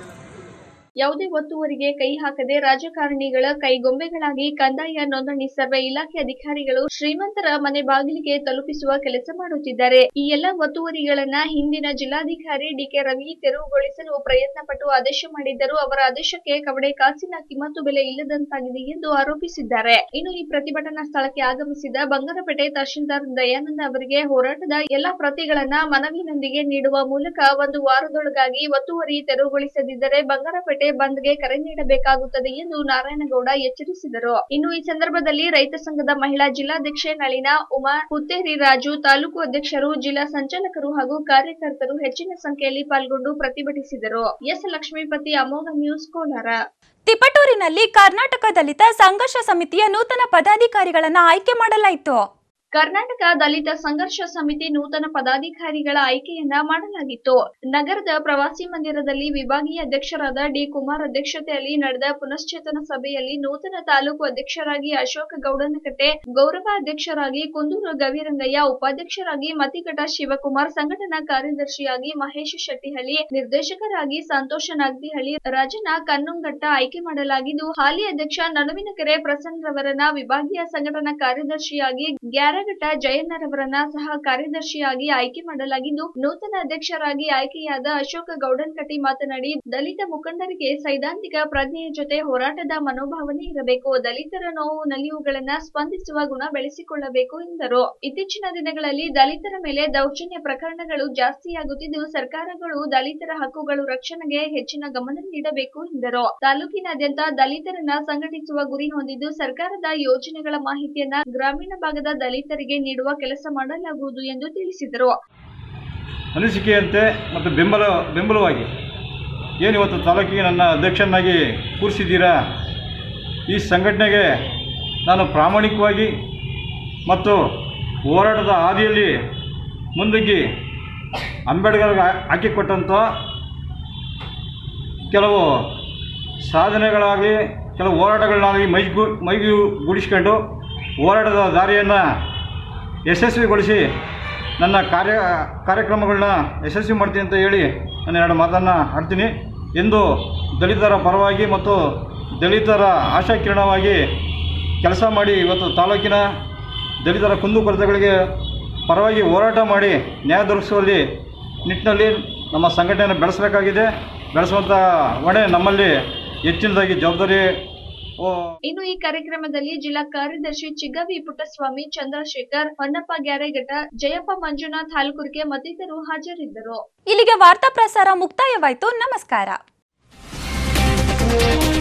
ಯಾವುದೇ ಒತ್ತುವರಿಗೆ ಕೈ ಹಾಕದೆ ರಾಜಕಾರಣಿಗಳ ಕೈಗೊಂಬೆಗಳಾಗಿ ಕಂದಾಯ ನೋಂದಣಿ ಸರ್ವೆ ಇಲಾಖೆ ಅಧಿಕಾರಿಗಳು ಶ್ರೀಮಂತರ ಮನೆ ಬಾಗಿಲಿಗೆ ತಲುಪಿಸುವ ಕೆಲಸ ಮಾಡುತ್ತಿದ್ದಾರೆ ಈ ಎಲ್ಲ ಒತ್ತುವರಿಗಳನ್ನ ಹಿಂದಿನ ಜಿಲ್ಲಾಧಿಕಾರಿ ಡಿಕೆ ರವಿ ತೆರವುಗೊಳಿಸಲು ಪ್ರಯತ್ನ ಪಟ್ಟು ಆದೇಶ ಮಾಡಿದ್ದರೂ ಅವರ ಆದೇಶಕ್ಕೆ ಕವಡೆ ಕಾಸಿನ ಕಿಮ್ಮತ್ತು ಬೆಲೆ ಇಲ್ಲದಂತಾಗಿದೆ ಎಂದು ಆರೋಪಿಸಿದ್ದಾರೆ ಇನ್ನು ಈ ಪ್ರತಿಭಟನಾ ಸ್ಥಳಕ್ಕೆ ಆಗಮಿಸಿದ ಬಂಗಾರಪೇಟೆ ತಹಶೀಲ್ದಾರ್ ದಯಾನಂದ ಅವರಿಗೆ ಹೋರಾಟದ ಎಲ್ಲಾ ಪ್ರತಿಗಳನ್ನ ಮನವಿನೊಂದಿಗೆ ನೀಡುವ ಮೂಲಕ ಒಂದು ವಾರದೊಳಗಾಗಿ ಒತ್ತುವರಿ ತೆರವುಗೊಳಿಸದಿದ್ದರೆ ಬಂಗಾರಪೇಟೆ ಬಂದ್ಗೆ ಕರೆ ನೀಡಬೇಕಾಗುತ್ತದೆ ಎಂದು ನಾರಾಯಣಗೌಡ ಎಚ್ಚರಿಸಿದರು ಇನ್ನು ಈ ಸಂದರ್ಭದಲ್ಲಿ ರೈತ ಸಂಘದ ಮಹಿಳಾ ಜಿಲ್ಲಾಧ್ಯಕ್ಷೆ ನಳಿನಾ ಉಮಾ ಹುತ್ತೇರಿ ರಾಜು ತಾಲೂಕು ಅಧ್ಯಕ್ಷರು ಜಿಲ್ಲಾ ಸಂಚಾಲಕರು ಹಾಗೂ ಕಾರ್ಯಕರ್ತರು ಹೆಚ್ಚಿನ ಸಂಖ್ಯೆಯಲ್ಲಿ ಪಾಲ್ಗೊಂಡು ಪ್ರತಿಭಟಿಸಿದರು ಎಸ್ ಲಕ್ಷ್ಮೀಪತಿ ಅಮೋಘ ನ್ಯೂಸ್ ಕೋಲಾರ ತಿಪಟೂರಿನಲ್ಲಿ ಕರ್ನಾಟಕ ದಲಿತ ಸಂಘರ್ಷ ಸಮಿತಿಯ ನೂತನ ಪದಾಧಿಕಾರಿಗಳನ್ನ ಆಯ್ಕೆ ಮಾಡಲಾಯಿತು ಕರ್ನಾಟಕ ದಲಿತ ಸಂಘರ್ಷ ಸಮಿತಿ ನೂತನ ಪದಾಧಿಕಾರಿಗಳ ಆಯ್ಕೆಯನ್ನ ಮಾಡಲಾಗಿತ್ತು ನಗರದ ಪ್ರವಾಸಿ ಮಂದಿರದಲ್ಲಿ ವಿಭಾಗೀಯ ಅಧ್ಯಕ್ಷರಾದ ಡಿ ಕುಮಾರ್ ಅಧ್ಯಕ್ಷತೆಯಲ್ಲಿ ನಡೆದ ಪುನಶ್ಚೇತನ ಸಭೆಯಲ್ಲಿ ನೂತನ ತಾಲೂಕು ಅಧ್ಯಕ್ಷರಾಗಿ ಅಶೋಕ ಗೌಡನಕಟ್ಟೆ ಗೌರವ ಅಧ್ಯಕ್ಷರಾಗಿ ಕುಂದೂರು ಗವಿರಂಗಯ್ಯ ಉಪಾಧ್ಯಕ್ಷರಾಗಿ ಮತಿಘಟ ಶಿವಕುಮಾರ್ ಸಂಘಟನಾ ಕಾರ್ಯದರ್ಶಿಯಾಗಿ ಮಹೇಶ್ ಶೆಟ್ಟಿಹಳ್ಳಿ ನಿರ್ದೇಶಕರಾಗಿ ಸಂತೋಷ ನಾಗ್ದಿಹಳ್ಳಿ ರಾಜನ ಕನ್ನುಂಗಟ್ಟ ಆಯ್ಕೆ ಮಾಡಲಾಗಿದ್ದು ಹಾಲಿ ಅಧ್ಯಕ್ಷ ನಡುವಿನಕೆರೆ ಪ್ರಸನ್ನ ರವರನ್ನ ವಿಭಾಗೀಯ ಸಂಘಟನಾ ಕಾರ್ಯದರ್ಶಿಯಾಗಿ ಗ್ಯಾರಘಟ್ಟ ಜಯಣ್ಣರವರನ್ನ ಸಹ ಕಾರ್ಯದರ್ಶಿಯಾಗಿ ಆಯ್ಕೆ ಮಾಡಲಾಗಿದ್ದು ನೂತನ ಅಧ್ಯಕ್ಷರಾಗಿ ಆಯ್ಕೆಯಾದ ಅಶೋಕ ಗೌಡನ್ಕಟ್ಟಿ ಮಾತನಾಡಿ ದಲಿತ ಮುಖಂಡರಿಗೆ ಸೈದ್ಧಾಂತಿಕ ಪ್ರಜ್ಞೆಯ ಜೊತೆ ಹೋರಾಟದ ಮನೋಭಾವನೆ ಇರಬೇಕು ದಲಿತರ ನೋವು ನಲಿವುಗಳನ್ನ ಸ್ಪಂದಿಸುವ ಗುಣ ಬೆಳೆಸಿಕೊಳ್ಳಬೇಕು ಎಂದರು ಇತ್ತೀಚಿನ ದಿನಗಳಲ್ಲಿ ದಲಿತರ ಮೇಲೆ ದೌರ್ಜನ್ಯ ಪ್ರಕರಣಗಳು ಜಾಸ್ತಿಯಾಗುತ್ತಿದ್ದು ಸರ್ಕಾರಗಳು ದಲಿತರ ಹಕ್ಕುಗಳು ರಕ್ಷಣೆಗೆ ಹೆಚ್ಚಿನ ಗಮನ ನೀಡಬೇಕು ಎಂದರು ತಾಲೂಕಿನಾದ್ಯಂತ ದಲಿತರನ್ನ ಸಂಘಟಿಸುವ ಗುರಿ ಹೊಂದಿದ್ದು ಸರ್ಕಾರದ ಯೋಜನೆಗಳ ಮಾಹಿತಿಯನ್ನ ಗ್ರಾಮೀಣ ಭಾಗದ ದಲಿತರಿಗೆ ನೀಡುವ ಕೆಲಸ ಮಾಡಲಾಗುವುದು ಎಂದು ತಿಳಿಸಿದರು ಅನಿಸಿಕೆಯಂತೆ ಮತ್ತು ಬೆಂಬಲ ಬೆಂಬಲವಾಗಿ ಏನು ಇವತ್ತು ತಾಲೂಕಿಗೆ ನನ್ನ ಅಧ್ಯಕ್ಷನಾಗಿ ಕೂರಿಸಿದ್ದೀರಾ ಈ ಸಂಘಟನೆಗೆ ನಾನು ಪ್ರಾಮಾಣಿಕವಾಗಿ ಮತ್ತು ಹೋರಾಟದ ಹಾದಿಯಲ್ಲಿ ಮುಂದಕ್ಕೆ ಅಂಬೇಡ್ಕರ್ಗೆ ಹಾಕಿಕೊಟ್ಟಂಥ ಕೆಲವು ಸಾಧನೆಗಳಾಗಲಿ ಕೆಲವು ಹೋರಾಟಗಳನ್ನಾಗಲಿ ಮೈಗು ಮೈಗೂಡಿಸ್ಕೊಂಡು ಹೋರಾಟದ ದಾರಿಯನ್ನು ಯಶಸ್ವಿಗೊಳಿಸಿ ನನ್ನ ಕಾರ್ಯ ಕಾರ್ಯಕ್ರಮಗಳನ್ನ ಯಶಸ್ವಿ ಮಾಡ್ತೀನಿ ಅಂತ ಹೇಳಿ ನಾನು ಎರಡು ಮಾತನ್ನು ಆಡ್ತೀನಿ ಎಂದು ದಲಿತರ ಪರವಾಗಿ ಮತ್ತು ದಲಿತರ ಆಶಾಕಿರಣವಾಗಿ ಕೆಲಸ ಮಾಡಿ ಇವತ್ತು ತಾಲೂಕಿನ ದಲಿತರ ಕುಂದುಕೊರತೆಗಳಿಗೆ ಪರವಾಗಿ ಹೋರಾಟ ಮಾಡಿ ನ್ಯಾಯ ದೊರಕಿಸುವಲ್ಲಿ ನಿಟ್ಟಿನಲ್ಲಿ ನಮ್ಮ ಸಂಘಟನೆಯನ್ನು ಬೆಳೆಸಬೇಕಾಗಿದೆ ಬೆಳೆಸುವಂಥ ಹೊಣೆ ನಮ್ಮಲ್ಲಿ ಹೆಚ್ಚಿನದಾಗಿ ಜವಾಬ್ದಾರಿ ಓ ಇನ್ನು ಈ ಕಾರ್ಯಕ್ರಮದಲ್ಲಿ ಜಿಲ್ಲಾ ಕಾರ್ಯದರ್ಶಿ ಚಿಗ್ಗವಿ ಪುಟ್ಟಸ್ವಾಮಿ ಚಂದ್ರಶೇಖರ್ ಹೊನ್ನಪ್ಪ ಗ್ಯಾರೆಘಟ್ಟ ಜಯಪ್ಪ ಮಂಜುನಾಥ್ ಹಾಲ್ಕುರ್ಕೆ ಮತ್ತಿತರರು ಹಾಜರಿದ್ದರು ಇಲ್ಲಿಗೆ ವಾರ್ತಾ ಪ್ರಸಾರ ಮುಕ್ತಾಯವಾಯಿತು ನಮಸ್ಕಾರ